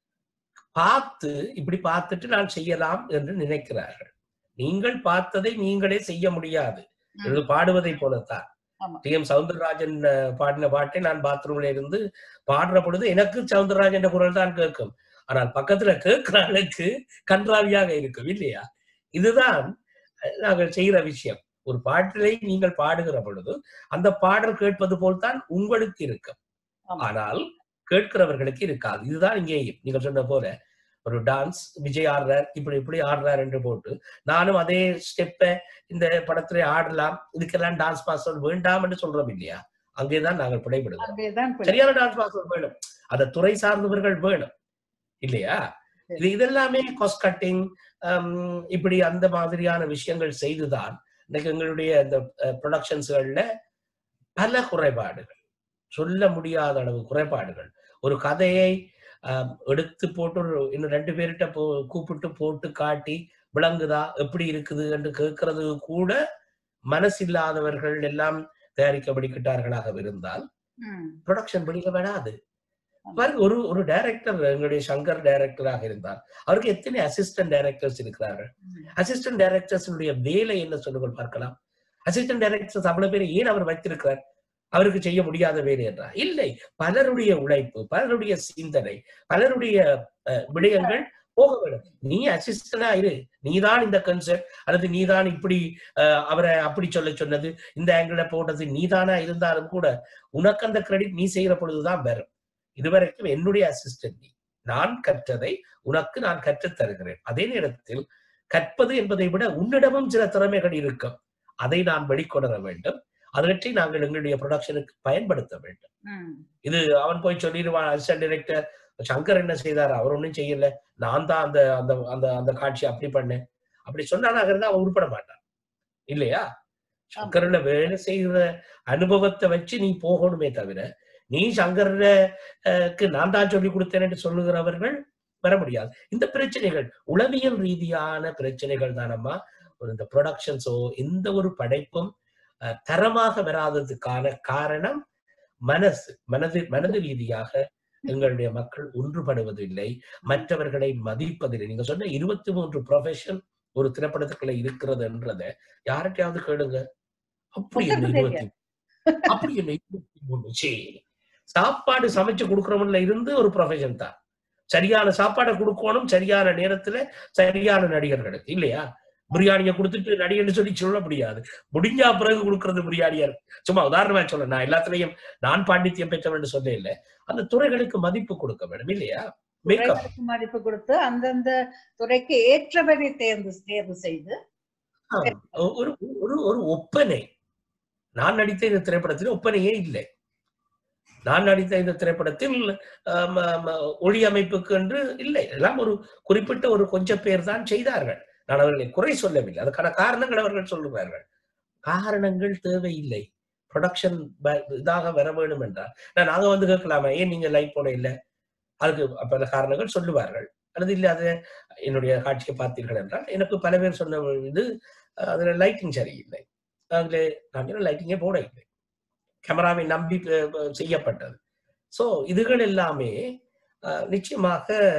S2: பார்த்து இப்படி பார்த்துட்டு நான் செய்யலாம் என்று நினைக்கிறார்கள் நீங்கள் பார்த்ததை நீங்களே செய்ய முடியாது
S1: ம்.
S2: இது பாடுவதை போலத்தான்
S1: ஆமா.
S2: டி எம் சவுந்தரராஜன் அஹ், பாடின பாட்டை நான் பாத்ரூம்ல இருந்து பாடுற பொழுது எனக்கு சவுந்தரராஜன் குரல் தான் கேட்கும் ஆனால் பக்கத்துல கேட்கிற ஆளுக்கு கன்றாவியாக இருக்கும் இல்லையா இதுதான் அஹ், நாங்கள் செய்கிற விஷயம் ஒரு பாட்டிலை நீங்கள் பாடுகிற பொழுது அந்த பாடல் கேட்பது போல்தான் உங்களுக்கு இருக்கும்
S1: ஆமா.
S2: ஆனால் கேட்கிறவர்களுக்கு இருக்காது இதுதான் இங்கே நீங்கள் சொன்ன போல ஒரு டான்ஸ் விஜய் ஆடுறார் இப்படி இப்படி ஆடுறார் என்று போட்டு நானும் அதே ஸ்டெப்பை இந்த படத்திலே ஆடலாம் இதுக்கெல்லாம் டான்ஸ் மாஸ்டர் வேண்டாம் என்று சொல்றோம் இல்லையா அங்கேதான் நாங்கள் பிழைப்படுகிறோம்
S1: அங்கேதான் பிழை.
S2: சரியான டான்ஸ் மாஸ்டர் வேணும் அந்த துறை சார்ந்தவர்கள் வேணும் இல்லையா இது இதெல்லாமே காஸ்ட் கட்டிங் இப்படி அந்த மாதிரியான விஷயங்கள் செய்துதான் இன்னைக்கு எங்களுடைய இந்த ப்ரொடக்ஷன்ஸ்கள்ல பல குறைபாடுகள் சொல்ல முடியாத அளவு குறைபாடுகள் ஒரு கதையை ஆம், எடுத்து போட்டு ஒரு இன்னும் ரெண்டு பேர்கிட்ட போ கூப்பிட்டு போட்டு காட்டி விளங்குதா எப்படி இருக்குது என்று கேட்கறது கூட மனசில்லாதவர்கள் எல்லாம் தயாரிக்கப்படிக்கிட்டார்களாக இருந்தால்
S1: ம்.
S2: ப்ரொடக்ஷன் படிக்க வேணாது பாருங்க ஒரு ஒரு டைரக்டர் எங்களுடைய சங்கர் டைரக்டராக இருந்தார் அவருக்கு எத்தனை அசிஸ்டன்ட் டைரக்டர்ஸ் இருக்கிறார்கள்
S1: ம்.
S2: அசிஸ்டன்ட் டைரக்டர்ஸுடைய வேலை என்ன சொல்லுங்கள் பார்க்கலாம் அசிஸ்டன்ட் டைரக்டர்ஸ் அவ்வளவு பேர் ஏன் அவர் வைத்திருக்கிறார் அவருக்கு செய்ய முடியாத வேலை என்றா இல்லை பலருடைய உழைப்பு பலருடைய சிந்தனை பலருடைய அஹ், விடயங்கள் போக வேண்டும் நீ அசிஸ்டண்டா இரு நீதான் இந்த கன்செப்ட் அல்லது நீதான் இப்படி அஹ், அவரை அப்படி சொல்ல சொன்னது இந்த ஆங்கிள போட்டது நீதானா இருந்தாலும் கூட உனக்கு அந்த கிரெடிட் நீ செய்யற பொழுதுதான் வரும் இதுவரைக்கும் என்னுடைய அசிஸ்டன்ட் நீ நான் கற்றதை உனக்கு நான் கற்றுத் தருகிறேன் அதே நேரத்தில் கற்பது என்பதை விட உன்னிடமும் சில திறமைகள் இருக்கும் அதை நான் வெளிக்கொணர வேண்டும் அதற்றை நாங்கள் எங்களுடைய ப்ரொடக்ஷனுக்கு பயன்படுத்த வேண்டும்
S1: ம்.
S2: இது அவன் போய் சொல்லிடுவான் அசிஸ்டன்ட் டைரக்டர் சங்கர் என்ன செய்தார் அவர் ஒன்றும் செய்யல நான் தான் அந்த அந்த அந்த அந்த காட்சி அப்படி பண்ணேன் அப்படி சொன்னானாக இருந்தா அவன் உருப்பட மாட்டான் இல்லையா சங்கர்ல வேலை செய்கிற அனுபவத்தை வச்சு நீ போகணுமே தவிர நீ சங்கருக்கு நான் தான் சொல்லி கொடுத்தேன் சொல்லுகிறவர்கள் வர முடியாது இந்த பிரச்சனைகள் உளவியல் ரீதியான பிரச்சனைகள் தானம்மா ஒரு இந்த ப்ரொடக்ஷன்ஸோ எந்த ஒரு படைப்பும் அஹ், தரமாக வராததுக்கான காரணம் மனசு மனது மனது ரீதியாக எங்களுடைய மக்கள் ஒன்றுபடுவதில்லை மற்றவர்களை மதிப்பதில்லை நீங்க சொன்ன இருபத்தி மூன்று ப்ரொஃபஷன் ஒரு திரைப்படத்துக்குள்ள இருக்கிறது என்றத யார்கிட்டயாவது கேளுங்க அப்படி என்ன
S1: ஒருத்தருக்கு
S2: இருபத்தி அப்படி என்ன இருபத்தி மூணு சரி சாப்பாடு சமைச்சு கொடுக்கறவன்ல இருந்து ஒரு ப்ரொஃபஷன் தான் சரியான சாப்பாடை கொடுக்கணும் சரியான நேரத்துல சரியான நடிகர்களுக்கு இல்லையா பிரியாணியை கொடுத்துட்டு நடிகர்னு சொல்லி சொல்ல முடியாது முடிஞ்சா பிறகு கொடுக்கறது பிரியாணியா இருக்கு சும்மா உதாரணமா சொல்ல நான் எல்லாத்துலயும் நான் பாண்டித்யம் பெற்றவன் சொல்ல இல்லை அந்த துறைகளுக்கு மதிப்பு கொடுக்க வேண்டும் இல்லையா மேக்கப்
S1: துறைகளுக்கு மதிப்பு கொடுத்து அந்தந்த துறைக்கு ஏற்றவரை தேர்ந்து தேர்வு செய்து
S2: ஒரு ஒரு ஒரு ஒப்பனை நான் நடித்த இந்த திரைப்படத்தில் ஒப்பனையே இல்லை நான் நடித்த இந்த திரைப்படத்தில் ஆம், ஆம், ஒளி அமைப்புக்கு என்று இல்லை எல்லாம் ஒரு குறிப்பிட்ட ஒரு கொஞ்சம் பேர் தான் செய்தார்கள் நான் அவர்களை குறை சொல்லவில்லை அதுக்கான காரணங்கள் அவர்கள் சொல்லுவார்கள் காரணங்கள் தேவையில்லை ப்ரொடக்ஷன் இதாக வர வேண்டும் என்றால் நான் நாங்க வந்து கேட்கலாமா ஏன் நீங்க லைட் போட இல்லை அதுக்கு பல காரணங்கள் சொல்லுவார்கள் அல்லது இல்லை அது என்னுடைய காட்சியை பார்த்தீர்கள் என்றால் எனக்கு பல பேர் சொன்ன இது அஹ், அதுல லைட்டிங் சரியில்லை அதுல நான் லைட்டிங்கே போட இல்லை கேமராவை நம்பி அஹ், செய்யப்பட்டது ஸோ இதுகள் எல்லாமே அஹ், நிச்சயமாக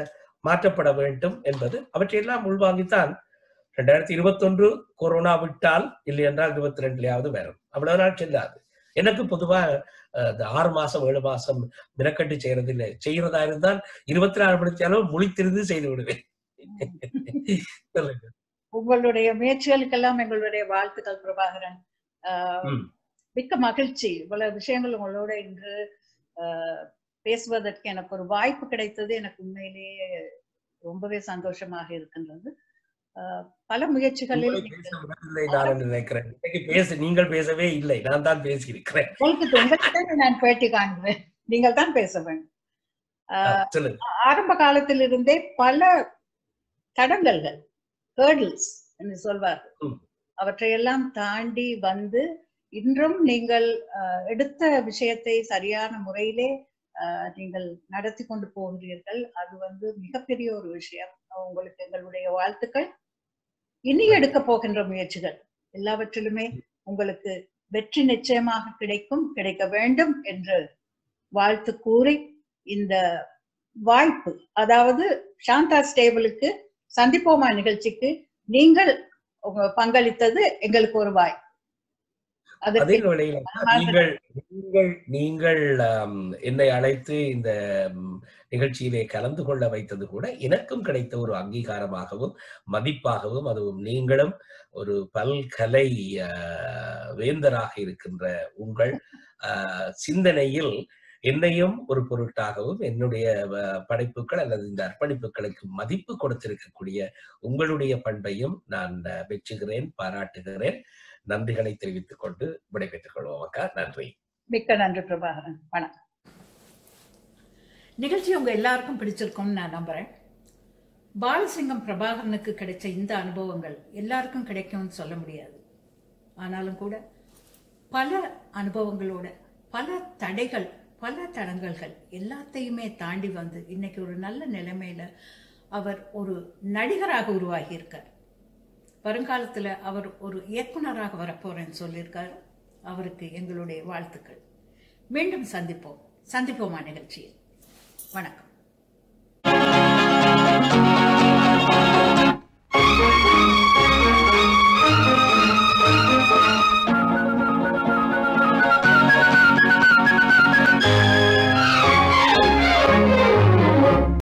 S2: மாற்றப்பட வேண்டும் என்பது அவற்றையெல்லாம் உள்வாங்கித்தான் ரெண்டாயிரத்தி இருபத்தொன்று கொரோனா விட்டால் இல்லை என்றால் இருபத்தி ரெண்டுலயாவது வரும் அவ்வளவு நாள் செல்லாது எனக்கு பொதுவா அஹ், இந்த ஆறு மாசம் ஏழு மாசம் மினக்கட்டு செய்யறது இல்லை செய்யறதா இருந்தால் இருபத்தி நாலு மணி அளவு முழித்திருந்து செய்து விடுவேன் சொல்லுங்க
S1: உங்களுடைய முயற்சிகளுக்கெல்லாம் எங்களுடைய வாழ்த்துக்கள் பிரபாகரன் ஆஹ்
S2: ம்.
S1: மிக்க மகிழ்ச்சி இவ்வளவு விஷயங்கள் உங்களோட இன்று ஆஹ் பேசுவதற்கு எனக்கு ஒரு வாய்ப்பு கிடைத்தது எனக்கு உண்மையிலேயே ரொம்பவே சந்தோஷமாக இருக்கின்றது ஆஹ் பல முயற்சிகளில்
S2: உங்களை
S1: நீங்கள்
S2: பேச விடவில்லை நான் நினைக்கிறேன் இன்னைக்கு பேச நீங்கள் பேசவே இல்லை நான் தான் பேசியிருக்கிறேன்
S1: உங்களுக்கு உங்களுக்கு தான் நான் பேட்டி காண்கிறேன் நீங்கள் தான் பேச வேண்டும் ஆஹ்
S2: சொல்லுங்க
S1: ஆரம்ப காலத்திலிருந்தே பல தடங்கல்கள் ஹேர்டில்ஸ் என்று சொல்வார்கள்
S2: ம்.
S1: அவற்றையெல்லாம் தாண்டி வந்து இன்றும் நீங்கள் ஆஹ், எடுத்த விஷயத்தை சரியான முறையிலே ஆஹ், நீங்கள் நடத்தி கொண்டு போகிறீர்கள் அது வந்து மிகப்பெரிய ஒரு விஷயம் உங்களுக்கு எங்களுடைய வாழ்த்துக்கள் இனி எடுக்க போகின்ற முயற்சிகள் எல்லாவற்றிலுமே உங்களுக்கு வெற்றி நிச்சயமாக கிடைக்கும் கிடைக்க வேண்டும் என்று வாழ்த்து கூறி இந்த வாய்ப்பு அதாவது சாந்தா ஸ்டேபிளுக்கு சந்திப்போமா நிகழ்ச்சிக்கு நீங்கள் உங்க பங்களித்தது எங்களுக்கு ஒரு வாய்ப்பு
S2: அதே
S1: அதற்கு
S2: வேளையில் நீங்கள் நீங்கள் நீங்கள் ஆம், என்னை அழைத்து இந்த ம், நிகழ்ச்சியிலே கலந்து கொள்ள வைத்தது கூட எனக்கும் கிடைத்த ஒரு அங்கீகாரமாகவும் மதிப்பாகவும் அதுவும் நீங்களும் ஒரு பல்கலை ஆ, வேந்தராக இருக்கின்ற உங்கள் ஆ, சிந்தனையில் என்னையும் ஒரு பொருட்டாகவும் என்னுடைய ஆ, படைப்புகள் அல்லது இந்த அர்ப்பணிப்புகளுக்கு மதிப்பு கொடுத்திருக்கக்கூடிய உங்களுடைய பண்பையும் நான் ஆ, மெச்சுகிறேன் பாராட்டுகிறேன் நன்றிகளை தெரிவித்துக் கொண்டு விடைபெற்றுக் கொள்வோம் அக்கா நன்றி
S1: மிக்க நன்றி பிரபாகரன் வணக்கம் நிகழ்ச்சி உங்க எல்லாருக்கும் பிடிச்சிருக்கும்னு நான் நம்புறேன் பாலசிங்கம் பிரபாகரனுக்கு கிடைச்ச இந்த அனுபவங்கள் எல்லாருக்கும் கிடைக்கும்னு சொல்ல முடியாது ஆனாலும் கூட பல அனுபவங்களோட பல தடைகள் பல தடங்கல்கள் எல்லாத்தையுமே தாண்டி வந்து இன்னைக்கு ஒரு நல்ல நிலைமையில அவர் ஒரு நடிகராக உருவாகி இருக்கார் வருங்காலத்துல அவர் ஒரு இயக்குனராக வரப்போறேன்னு சொல்லியிருக்காரு அவருக்கு எங்களுடைய வாழ்த்துக்கள் மீண்டும் சந்திப்போம் சந்திப்போமா நிகழ்ச்சியில் வணக்கம்